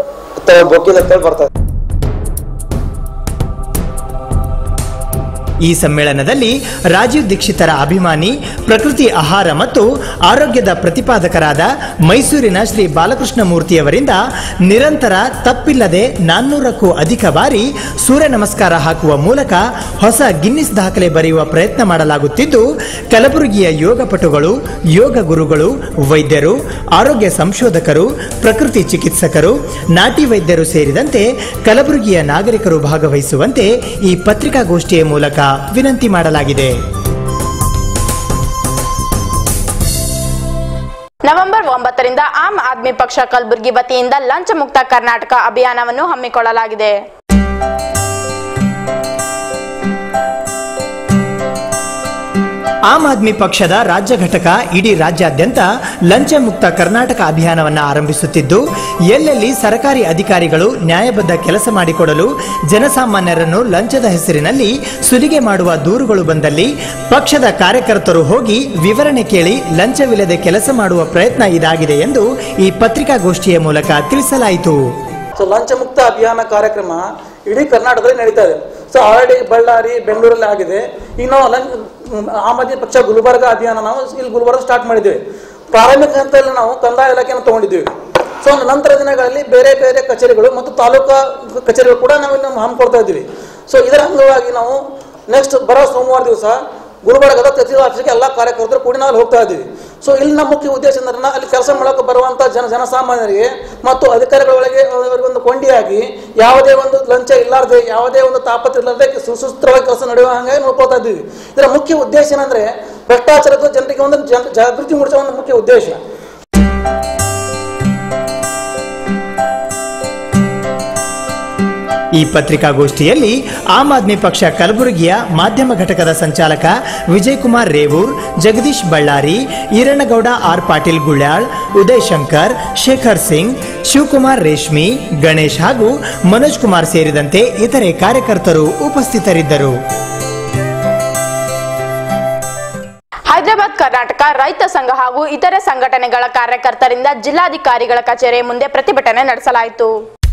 ತ- ಬೊಕೀಲ್ ಅಂತೇಳಿ ಬರ್ತಾರೆ ಈ ಸಮ್ಮೇಳನದಲ್ಲಿ ರಾಜೀವ್ ದೀಕ್ಷಿತರ ಅಭಿಮಾನಿ ಪ್ರಕೃತಿ ಆಹಾರ ಮತ್ತು ಆರೋಗ್ಯದ ಪ್ರತಿಪಾದಕರಾದ ಮೈಸೂರಿನ ಶ್ರೀ ಬಾಲಕೃಷ್ಣ ಮೂರ್ತಿಯವರಿಂದ ನಿರಂತರ ತಪ್ಪಿಲ್ಲದೆ ನಾನ್ನೂರಕ್ಕೂ ಅಧಿಕ ಬಾರಿ ಸೂರ್ಯ ನಮಸ್ಕಾರ ಹಾಕುವ ಮೂಲಕ ಹೊಸ ಗಿನ್ನಿಸ್ ದಾಖಲೆ ಬರೆಯುವ ಪ್ರಯತ್ನ ಮಾಡಲಾಗುತ್ತಿದ್ದು ಕಲಬುರಗಿಯ ಯೋಗಪಟುಗಳು ಯೋಗ ಗುರುಗಳು ವೈದ್ಯರು ಆರೋಗ್ಯ ಸಂಶೋಧಕರು ಪ್ರಕೃತಿ ಚಿಕಿತ್ಸಕರು ನಾಟಿ ವೈದ್ಯರು ಸೇರಿದಂತೆ ಕಲಬುರಗಿಯ ನಾಗರಿಕರು ಭಾಗವಹಿಸುವಂತೆ ಈ ಪತ್ರಿಕಾಗೋಷ್ಠಿಯ ಮೂಲಕ ವಿನಂತಿ ಮಾಡಲಾಗಿದೆ ನವೆಂಬರ್ ಒಂಬತ್ತರಿಂದ ಆಮ್ ಆದ್ಮಿ ಪಕ್ಷ ಕಲಬುರಗಿ ವತಿಯಿಂದ ಲಂಚ ಮುಕ್ತ ಕರ್ನಾಟಕ ಅಭಿಯಾನವನ್ನು ಹಮ್ಮಿಕೊಳ್ಳಲಾಗಿದೆ ಆಮ್ ಆದ್ಮಿ ಪಕ್ಷದ ರಾಜ್ಯ ಘಟಕ ಇಡೀ ರಾಜ್ಯಾದ್ಯಂತ ಲಂಚ ಮುಕ್ತ ಕರ್ನಾಟಕ ಅಭಿಯಾನವನ್ನು ಆರಂಭಿಸುತ್ತಿದ್ದು ಎಲ್ಲೆಲ್ಲಿ ಸರ್ಕಾರಿ ಅಧಿಕಾರಿಗಳು ನ್ಯಾಯಬದ್ಧ ಕೆಲಸ ಮಾಡಿಕೊಡಲು ಜನಸಾಮಾನ್ಯರನ್ನು ಲಂಚದ ಹೆಸರಿನಲ್ಲಿ ಸುಲಿಗೆ ಮಾಡುವ ದೂರುಗಳು ಬಂದಲ್ಲಿ ಪಕ್ಷದ ಕಾರ್ಯಕರ್ತರು ಹೋಗಿ ವಿವರಣೆ ಕೇಳಿ ಲಂಚವಿಲ್ಲದೆ ಕೆಲಸ ಮಾಡುವ ಪ್ರಯತ್ನ ಇದಾಗಿದೆ ಎಂದು ಈ ಪತ್ರಿಕಾಗೋಷ್ಠಿಯ ಮೂಲಕ ತಿಳಿಸಲಾಯಿತು ಸೊ ಲಂಚ ಮುಕ್ತ ಅಭಿಯಾನ ಕಾರ್ಯಕ್ರಮ ಇಡೀ ಕರ್ನಾಟಕದಲ್ಲಿ ನಡೀತಾ ಇದೆ ಸೊ ಆಲ್ರೆಡಿ ಬಳ್ಳಾರಿ ಬೆಂಗಳೂರಲ್ಲಿ ಆಗಿದೆ ಈಗ ನಾವು ಲಂಚ ಆಮ್ ಆದ್ಮಿ ಪಕ್ಷ ಗುಲ್ಬರ್ಗ ಅಭಿಯಾನ ನಾವು ಇಲ್ಲಿ ಗುಲ್ಬರ್ಗ ಸ್ಟಾರ್ಟ್ ಮಾಡಿದ್ದೇವೆ ಪ್ರಾರಂಭಿಕ ಹಂತದಲ್ಲಿ ನಾವು ಕಂದಾಯ ಇಲಾಖೆಯನ್ನು ತಗೊಂಡಿದ್ದೀವಿ ಸೊ ನಂತರ ದಿನಗಳಲ್ಲಿ ಬೇರೆ ಬೇರೆ ಕಚೇರಿಗಳು ಮತ್ತು ತಾಲೂಕಾ ಕಚೇರಿಗಳು ಕೂಡ ನಾವು ಇಲ್ಲಿ ಹಮ್ಮಿಕೊಡ್ತಾ ಇದ್ದೀವಿ ಸೊ ಇದರ ಅಂಗವಾಗಿ ನಾವು ನೆಕ್ಸ್ಟ್ ಬರೋ ಸೋಮವಾರ ದಿವಸ ಗುಲ್ಬರ್ಗದ ತಹಸೀಲ್ ಆಫೀಸ್ಗೆ ಎಲ್ಲ ಕಾರ್ಯಕರ್ತರು ಕೂಡಿ ನಾವು ಅಲ್ಲಿ ಹೋಗ್ತಾ ಇದ್ದೀವಿ ಸೊ ಇಲ್ಲಿನ ಮುಖ್ಯ ಉದ್ದೇಶ ಅಂದ್ರೆ ಅಲ್ಲಿ ಕೆಲಸ ಮಾಡಕ್ಕೆ ಬರುವಂತ ಜನ ಜನಸಾಮಾನ್ಯರಿಗೆ ಮತ್ತು ಅಧಿಕಾರಿಗಳೊಳಗೆ ಅವರಿಗೆ ಒಂದು ಕೊಂಡಿಯಾಗಿ ಯಾವುದೇ ಒಂದು ಲಂಚ ಇಲ್ಲಾರ್ದೆ ಯಾವುದೇ ಒಂದು ತಾಪತ್ರ ಇಲ್ಲದೆ ಸುಸೂತ್ರವಾಗಿ ಕೆಲಸ ನಡೆಯುವ ಹಾಗಾಗಿ ನೋಡ್ಕೊಳ್ತಾ ಇದ್ದೀವಿ ಇದರ ಮುಖ್ಯ ಉದ್ದೇಶ ಏನಂದ್ರೆ ಭ್ರಷ್ಟಾಚಾರದ ಜನರಿಗೆ ಒಂದು ಜನ- ಜಾಗೃತಿ ಮೂಡಿಸುವ ಒಂದು ಮುಖ್ಯ ಉದ್ದೇಶ ಈ ಪತ್ರಿಕಾಗೋಷ್ಠಿಯಲ್ಲಿ ಆಮ್ ಆದ್ಮಿ ಪಕ್ಷ ಕಲಬುರಗಿಯ ಮಾಧ್ಯಮ ಘಟಕದ ಸಂಚಾಲಕ ವಿಜಯಕುಮಾರ್ ರೇವೂರ್ ಜಗದೀಶ್ ಬಳ್ಳಾರಿ ಈರಣ್ಣಗೌಡ ಆರ್ ಪಾಟೀಲ್ ಗುಳ್ಯಾಳ್ ಉದಯ್ ಶಂಕರ್ ಶೇಖರ್ ಸಿಂಗ್ ಶಿವಕುಮಾರ್ ರೇಷ್ಮಿ ಗಣೇಶ್ ಹಾಗೂ ಮನೋಜ್ ಕುಮಾರ್ ಸೇರಿದಂತೆ ಇತರೆ ಕಾರ್ಯಕರ್ತರು ಉಪಸ್ಥಿತರಿದ್ದರು ಹೈದರಾಬಾದ್ ಕರ್ನಾಟಕ ರೈತ ಸಂಘ ಹಾಗೂ ಇತರೆ ಸಂಘಟನೆಗಳ ಕಾರ್ಯಕರ್ತರಿಂದ ಜಿಲ್ಲಾಧಿಕಾರಿಗಳ ಕಚೇರಿ ಮುಂದೆ ಪ್ರತಿಭಟನೆ ನಡೆಸಲಾಯಿತು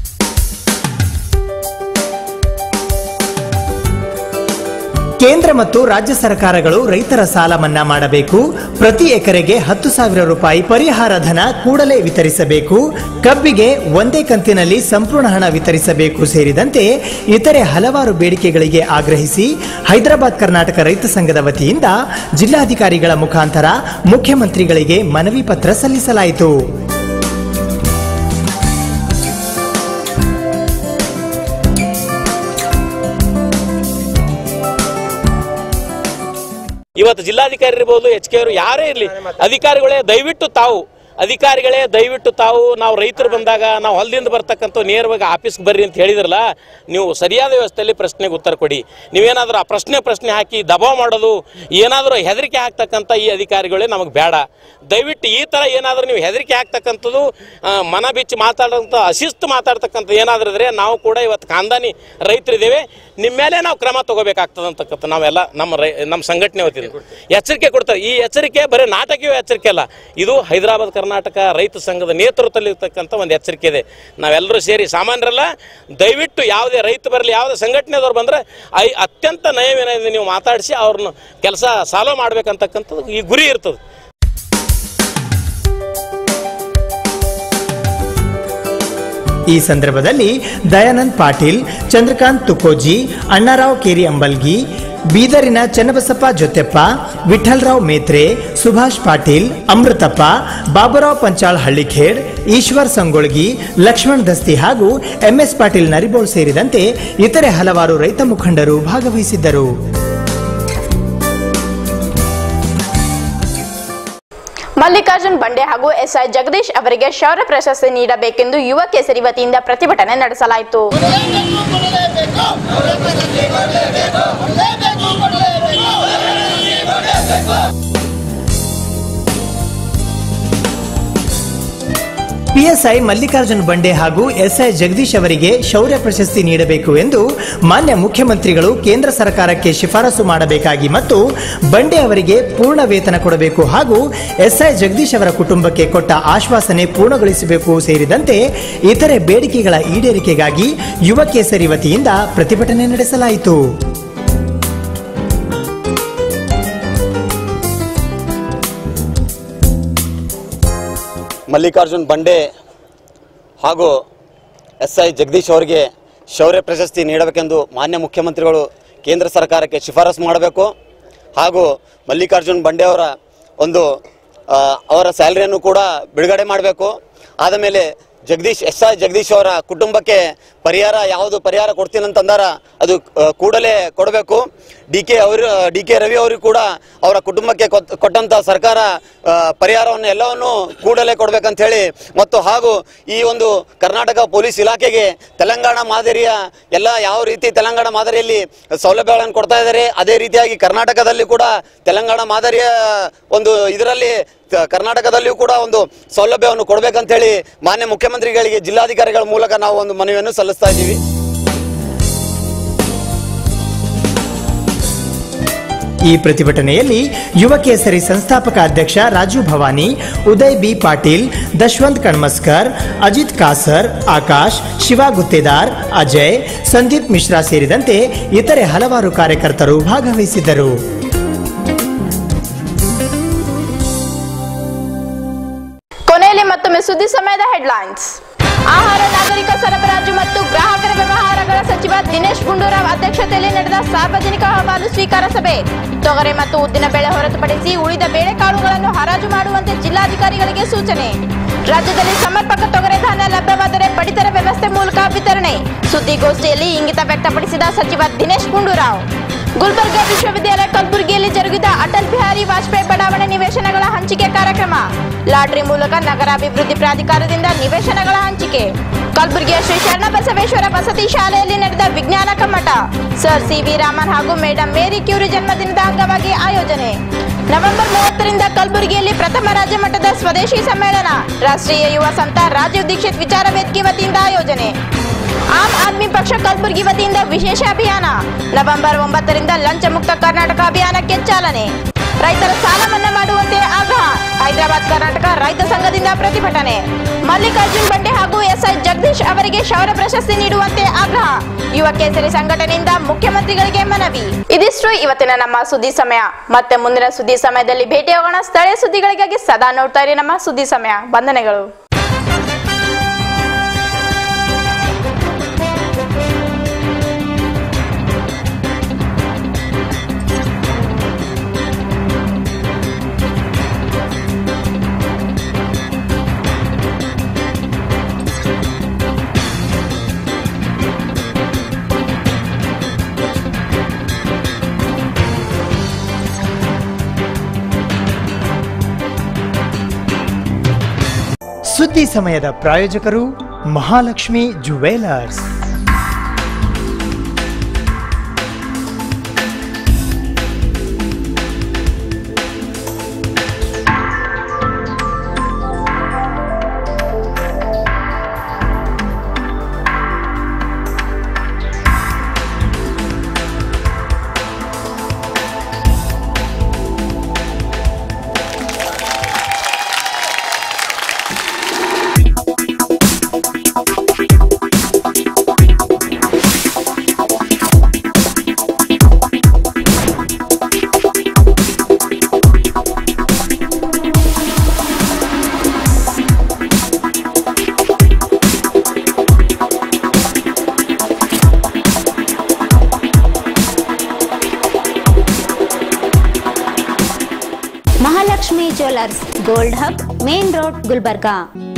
ಕೇಂದ್ರ ಮತ್ತು ರಾಜ್ಯ ಸರ್ಕಾರಗಳು ರೈತರ ಸಾಲ ಮನ್ನಾ ಮಾಡಬೇಕು ಪ್ರತಿ ಎಕರೆಗೆ ಹತ್ತು ಸಾವಿರ ರೂಪಾಯಿ ಪರಿಹಾರ ಧನ ಕೂಡಲೇ ವಿತರಿಸಬೇಕು ಕಬ್ಬಿಗೆ ಒಂದೇ ಕಂತಿನಲ್ಲಿ ಸಂಪೂರ್ಣ ಹಣ ವಿತರಿಸಬೇಕು ಸೇರಿದಂತೆ ಇತರೆ ಹಲವಾರು ಬೇಡಿಕೆಗಳಿಗೆ ಆಗ್ರಹಿಸಿ ಹೈದರಾಬಾದ್ ಕರ್ನಾಟಕ ರೈತ ಸಂಘದ ವತಿಯಿಂದ ಜಿಲ್ಲಾಧಿಕಾರಿಗಳ ಮುಖಾಂತರ ಮುಖ್ಯಮಂತ್ರಿಗಳಿಗೆ ಮನವಿ ಪತ್ರ ಸಲ್ಲಿಸಲಾಯಿತು ಇವತ್ತು ಜಿಲ್ಲಾಧಿಕಾರಿ ಇರ್ಬೋದು ಎಚ್ ಕೆ ಅವರು ಯಾರೇ ಇರಲಿ ಅಧಿಕಾರಿಗಳೇ ದಯವಿಟ್ಟು ತಾವು ಅಧಿಕಾರಿಗಳೇ ದಯವಿಟ್ಟು ತಾವು ನಾವು ರೈತರು ಬಂದಾಗ ನಾವು ಹೊಲದಿಂದ ಬರ್ತಕ್ಕಂಥ ನೇರವಾಗಿ ಆಫೀಸ್ಗೆ ಬರ್ರಿ ಅಂತ ಹೇಳಿದ್ರಲ್ಲ ನೀವು ಸರಿಯಾದ ವ್ಯವಸ್ಥೆಯಲ್ಲಿ ಪ್ರಶ್ನೆಗೆ ಉತ್ತರ ಕೊಡಿ ನೀವೇನಾದರೂ ಆ ಪ್ರಶ್ನೆ ಪ್ರಶ್ನೆ ಹಾಕಿ ದಬಾವ್ ಮಾಡೋದು ಏನಾದರೂ ಹೆದರಿಕೆ ಹಾಕ್ತಕ್ಕಂಥ ಈ ಅಧಿಕಾರಿಗಳೇ ನಮಗೆ ಬೇಡ ದಯವಿಟ್ಟು ಈ ಥರ ಏನಾದರೂ ನೀವು ಹೆದರಿಕೆ ಹಾಕ್ತಕ್ಕಂಥದ್ದು ಆ, ಮನ ಬಿಚ್ಚಿ ಮಾತಾಡೋಂಥ ಅಶಿಸ್ತು ಮಾತಾಡ್ತಕ್ಕಂಥ ಏನಾದರೂ ಇದ್ರೆ ನಾವು ಕೂಡ ಇವತ್ತು ಖಾನ್ದಾನಿ ರೈತರಿದ್ದೇವೆ ನಿಮ್ಮ ಮೇಲೆ ನಾವು ಕ್ರಮ ತಗೋಬೇಕಾಗ್ತದೆ ಅಂತಕ್ಕಂಥ ನಾವೆಲ್ಲ ನಮ್ಮ ರೈ ನಮ್ಮ ಸಂಘಟನೆ ವತಿಯಿಂದ ಎಚ್ಚರಿಕೆ ಕೊಡ್ತಾರೆ ಈ ಎಚ್ಚರಿಕೆ ಬರೀ ನಾಟಕೀಯ ಎಚ್ಚರಿಕೆ ಅಲ್ಲ ಇದು ಹೈದರಾಬಾದ್ ಕರ್ನಾಟಕ ರೈತ ಸಂಘದ ನೇತೃತ್ವದಲ್ಲಿ ಇರ್ತಕ್ಕಂಥ ಒಂದು ಎಚ್ಚರಿಕೆ ಇದೆ ನಾವೆಲ್ಲರೂ ಸೇರಿ ಸಾಮಾನ್ಯರಲ್ಲ ದಯವಿಟ್ಟು ಯಾವುದೇ ರೈತ ಬರಲಿ ಯಾವುದೇ ಸಂಘಟನೆದವ್ರು ಬಂದರೆ ಐ ಅತ್ಯಂತ ನಯವಿನಯದಿಂದ ನೀವು ಮಾತಾಡಿಸಿ ಅವ್ರನ್ನ ಕೆಲಸ ಸಾಲ್ವ್ ಮಾಡ್ಬೇಕಂತಕ್ಕಂಥದ್ದು ಈ ಗುರಿ ಇರ್ತದೆ ಈ ಸಂದರ್ಭದಲ್ಲಿ ದಯಾನಂದ್ ಪಾಟೀಲ್ ಚಂದ್ರಕಾಂತ್ ತುಕೋಜಿ ಅಣ್ಣಾರಾವ್ ಕೇರಿ ಅಂಬಲ್ಗಿ ಬೀದರಿನ ಚನ್ನಬಸಪ್ಪ ಜೊತೆಪ್ಪ ವಿಠಲ್ರಾವ್ ಮೇತ್ರೆ ಸುಭಾಷ್ ಪಾಟೀಲ್ ಅಮೃತಪ್ಪ ಬಾಬುರಾವ್ ಪಂಚಾಳ್ ಹಳ್ಳಿಖೇಡ್ ಈಶ್ವರ್ ಸಂಗೊಳ್ಗಿ ಲಕ್ಷ್ಮಣ್ ದಸ್ತಿ ಹಾಗೂ ಎಂಎಸ್ ಪಾಟೀಲ್ ನರಿಬೋಳ್ ಸೇರಿದಂತೆ ಇತರೆ ಹಲವಾರು ರೈತ ಮುಖಂಡರು ಭಾಗವಹಿಸಿದ್ದರು ಮಲ್ಲಿಕಾರ್ಜುನ್ ಬಂಡೆ ಹಾಗೂ ಎಸ್ಐ ಜಗದೀಶ್ ಅವರಿಗೆ ಶೌರ್ಯ ಪ್ರಶಸ್ತಿ ನೀಡಬೇಕೆಂದು ಯುವ ಕೇಸರಿ ವತಿಯಿಂದ ಪ್ರತಿಭಟನೆ ನಡೆಸಲಾಯಿತು ಪಿಎಸ್ಐ ಮಲ್ಲಿಕಾರ್ಜುನ್ ಬಂಡೆ ಹಾಗೂ ಎಸ್ಐ ಜಗದೀಶ್ ಅವರಿಗೆ ಶೌರ್ಯ ಪ್ರಶಸ್ತಿ ನೀಡಬೇಕು ಎಂದು ಮಾನ್ಯ ಮುಖ್ಯಮಂತ್ರಿಗಳು ಕೇಂದ್ರ ಸರ್ಕಾರಕ್ಕೆ ಶಿಫಾರಸು ಮಾಡಬೇಕಾಗಿ ಮತ್ತು ಬಂಡೆ ಅವರಿಗೆ ಪೂರ್ಣ ವೇತನ ಕೊಡಬೇಕು ಹಾಗೂ ಎಸ್ಐ ಜಗದೀಶ್ ಅವರ ಕುಟುಂಬಕ್ಕೆ ಕೊಟ್ಟ ಆಶ್ವಾಸನೆ ಪೂರ್ಣಗೊಳಿಸಬೇಕು ಸೇರಿದಂತೆ ಇತರೆ ಬೇಡಿಕೆಗಳ ಈಡೇರಿಕೆಗಾಗಿ ಯುವ ಕೇಸರಿ ವತಿಯಿಂದ ಪ್ರತಿಭಟನೆ ನಡೆಸಲಾಯಿತು ಮಲ್ಲಿಕಾರ್ಜುನ್ ಬಂಡೆ ಹಾಗೂ ಎಸ್ ಐ ಜಗದೀಶ್ ಅವರಿಗೆ ಶೌರ್ಯ ಪ್ರಶಸ್ತಿ ನೀಡಬೇಕೆಂದು ಮಾನ್ಯ ಮುಖ್ಯಮಂತ್ರಿಗಳು ಕೇಂದ್ರ ಸರ್ಕಾರಕ್ಕೆ ಶಿಫಾರಸು ಮಾಡಬೇಕು ಹಾಗೂ ಮಲ್ಲಿಕಾರ್ಜುನ್ ಬಂಡೆ ಅವರ ಒಂದು ಆ, ಅವರ ಸ್ಯಾಲರಿಯನ್ನು ಕೂಡ ಬಿಡುಗಡೆ ಮಾಡಬೇಕು ಆದ ಮೇಲೆ ಜಗದೀಶ್ ಎಸ್ ಐ ಜಗದೀಶ್ ಅವರ ಕುಟುಂಬಕ್ಕೆ ಪರಿಹಾರ ಯಾವುದು ಪರಿಹಾರ ಕೊಡ್ತೀನಿ ಅಂತಂದಾರ ಅದು ಆ, ಕೂಡಲೇ ಕೊಡಬೇಕು ಡಿ ಕೆ ಅವರು ಡಿ ಕೆ ರವಿ ಅವರು ಕೂಡ ಅವರ ಕುಟುಂಬಕ್ಕೆ ಕೊತ್- ಕೊಟ್ಟಂತ ಸರ್ಕಾರ ಆ, ಪರಿಹಾರವನ್ನು ಎಲ್ಲವನ್ನು ಕೂಡಲೇ ಕೊಡ್ಬೇಕಂತ ಹೇಳಿ ಮತ್ತು ಹಾಗೂ ಈ ಒಂದು ಕರ್ನಾಟಕ ಪೊಲೀಸ್ ಇಲಾಖೆಗೆ ತೆಲಂಗಾಣ ಮಾದರಿಯ ಎಲ್ಲ ಯಾವ ರೀತಿ ತೆಲಂಗಾಣ ಮಾದರಿಯಲ್ಲಿ ಸೌಲಭ್ಯಗಳನ್ನು ಕೊಡ್ತಾ ಇದ್ದಾರೆ ಅದೇ ರೀತಿಯಾಗಿ ಕರ್ನಾಟಕದಲ್ಲಿ ಕೂಡ ತೆಲಂಗಾಣ ಮಾದರಿಯ ಒಂದು ಇದರಲ್ಲಿ ತ- ಕರ್ನಾಟಕದಲ್ಲಿಯೂ ಕೂಡ ಒಂದು ಸೌಲಭ್ಯವನ್ನು ಕೊಡಬೇಕಂತ ಹೇಳಿ ಮಾನ್ಯ ಮುಖ್ಯಮಂತ್ರಿಗಳಿಗೆ ಜಿಲ್ಲಾಧಿಕಾರಿಗಳ ಮೂಲಕ ನಾವು ಒಂದು ಮನವಿಯನ್ನು ಸಲ್ಲಿಸ್ತಾ ಇದ್ದೀವಿ ಈ ಪ್ರತಿಭಟನೆಯಲ್ಲಿ ಯುವ ಕೇಸರಿ ಸಂಸ್ಥಾಪಕ ಅಧ್ಯಕ್ಷ ರಾಜು ಭವಾನಿ ಉದಯ್ ಬಿ ಪಾಟೀಲ್ ದಶವಂತ್ ಕಣ್ಮಸ್ಕರ್ ಅಜಿತ್ ಕಾಸರ್ ಆಕಾಶ್ ಶಿವ ಗುತ್ತೇದಾರ್ ಅಜಯ್ ಸಂದೀಪ್ ಮಿಶ್ರಾ ಸೇರಿದಂತೆ ಇತರೆ ಹಲವಾರು ಕಾರ್ಯಕರ್ತರು ಭಾಗವಹಿಸಿದ್ದರು ಕೊನೆಯಲ್ಲಿ ಮತ್ತೊಮ್ಮೆ ಸುದ್ದಿ ಸಮಯದ ಹೆಡ್ಲೈನ್ಸ್ ಆಹಾರ ನಾಗರಿಕ ಸರಬರಾಜು ಮತ್ತು ಗ್ರಾಹಕರ ವ್ಯವಹಾರಗಳ ಸಚಿವ ದಿನೇಶ್ ಗುಂಡೂರಾವ್ ಅಧ್ಯಕ್ಷತೆಯಲ್ಲಿ ನಡೆದ ಸಾರ್ವಜನಿಕ ಅಹವಾಲು ಸ್ವೀಕಾರ ಸಭೆ ತೊಗರೆ ಮತ್ತು ಉದ್ದಿನ ಬೆಳೆ ಹೊರತುಪಡಿಸಿ ಉಳಿದ ಬೇಳೆಕಾಳುಗಳನ್ನು ಹರಾಜು ಮಾಡುವಂತೆ ಜಿಲ್ಲಾಧಿಕಾರಿಗಳಿಗೆ ಸೂಚನೆ ರಾಜ್ಯದಲ್ಲಿ ಸಮರ್ಪಕ ತೊಗರೆ ಧಾನ್ಯ ಲಭ್ಯವಾದರೆ ಪಡಿತರ ವ್ಯವಸ್ಥೆ ಮೂಲಕ ವಿತರಣೆ ಸುದ್ದಿಗೋಷ್ಠಿಯಲ್ಲಿ ಇಂಗಿತ ವ್ಯಕ್ತಪಡಿಸಿದ ಸಚಿವ ದಿನೇಶ್ ಗುಂಡೂರಾವ್ ಗುಲ್ಬರ್ಗಾ ವಿಶ್ವವಿದ್ಯಾಲಯ ಕಲಬುರಗಿಯಲ್ಲಿ ಜರುಗಿದ ಅಟಲ್ ಬಿಹಾರಿ ವಾಜಪೇಯಿ ಬಡಾವಣೆ ನಿವೇಶನಗಳ ಹಂಚಿಕೆ ಕಾರ್ಯಕ್ರಮ ಲಾಟರಿ ಮೂಲಕ ನಗರಾಭಿವೃದ್ಧಿ ಪ್ರಾಧಿಕಾರದಿಂದ ನಿವೇಶನಗಳ ಹಂಚಿಕೆ ಕಲಬುರಗಿಯ ಶ್ರೀ ಶರಣಬಸವೇಶ್ವರ ವಸತಿ ಶಾಲೆಯಲ್ಲಿ ನಡೆದ ವಿಜ್ಞಾನ ಕಮ್ಮಟ ಸರ್ ಸಿ ವಿ ರಾಮನ್ ಹಾಗೂ ಮೇಡಂ ಮೇರಿ ಕ್ಯೂರಿ ಜನ್ಮದಿನದ ಅಂಗವಾಗಿ ಆಯೋಜನೆ ನವೆಂಬರ್ ಮೂವತ್ತರಿಂದ ಕಲಬುರಗಿಯಲ್ಲಿ ಪ್ರಥಮ ರಾಜ್ಯ ಮಟ್ಟದ ಸ್ವದೇಶಿ ಸಮ್ಮೇಳನ ರಾಷ್ಟ್ರೀಯ ಯುವ ಸಂತ ರಾಜೀವ್ ದೀಕ್ಷಿತ್ ವಿಚಾರ ವೇದಿಕೆ ವತಿಯಿಂದ ಆಯೋಜನೆ ಆಮ್ ಆದ್ಮಿ ಪಕ್ಷ ಕಲಬುರಗಿ ವತಿಯಿಂದ ವಿಶೇಷ ಅಭಿಯಾನ ನವೆಂಬರ್ ಒಂಬತ್ತರಿಂದ ಲಂಚ ಮುಕ್ತ ಕರ್ನಾಟಕ ಅಭಿಯಾನಕ್ಕೆ ಚಾಲನೆ ರೈತರ ಸಾಲ ಮನ್ನಾ ಮಾಡುವಂತೆ ಆಗ್ರಹ ಹೈದರಾಬಾದ್ ಕರ್ನಾಟಕ ರೈತ ಸಂಘದಿಂದ ಪ್ರತಿಭಟನೆ ಮಲ್ಲಿಕಾರ್ಜುನ್ ಬಂಡೆ ಹಾಗೂ ಎಸ್ಐ ಜಗದೀಶ್ ಅವರಿಗೆ ಶೌರ್ಯ ಪ್ರಶಸ್ತಿ ನೀಡುವಂತೆ ಆಗ್ರಹ ಯುವ ಕೇಸರಿ ಸಂಘಟನೆಯಿಂದ ಮುಖ್ಯಮಂತ್ರಿಗಳಿಗೆ ಮನವಿ ಇದಿಷ್ಟು ಇವತ್ತಿನ ನಮ್ಮ ಸುದ್ದಿ ಸಮಯ ಮತ್ತೆ ಮುಂದಿನ ಸುದ್ದಿ ಸಮಯದಲ್ಲಿ ಭೇಟಿಯಾಗೋಣ ಸ್ಥಳೀಯ ಸುದ್ದಿಗಳಿಗಾಗಿ ಸದಾ ನೋಡ್ತಾ ಇರಿ ನಮ್ಮ ಸುದ್ದಿ ಸಮಯ ವಂದನೆಗಳು ಸುದ್ದಿ ಸಮಯದ ಪ್ರಾಯೋಜಕರು Mahalakshmi jewellers Mahalakshmi jewellers gold hub main road Gulbarga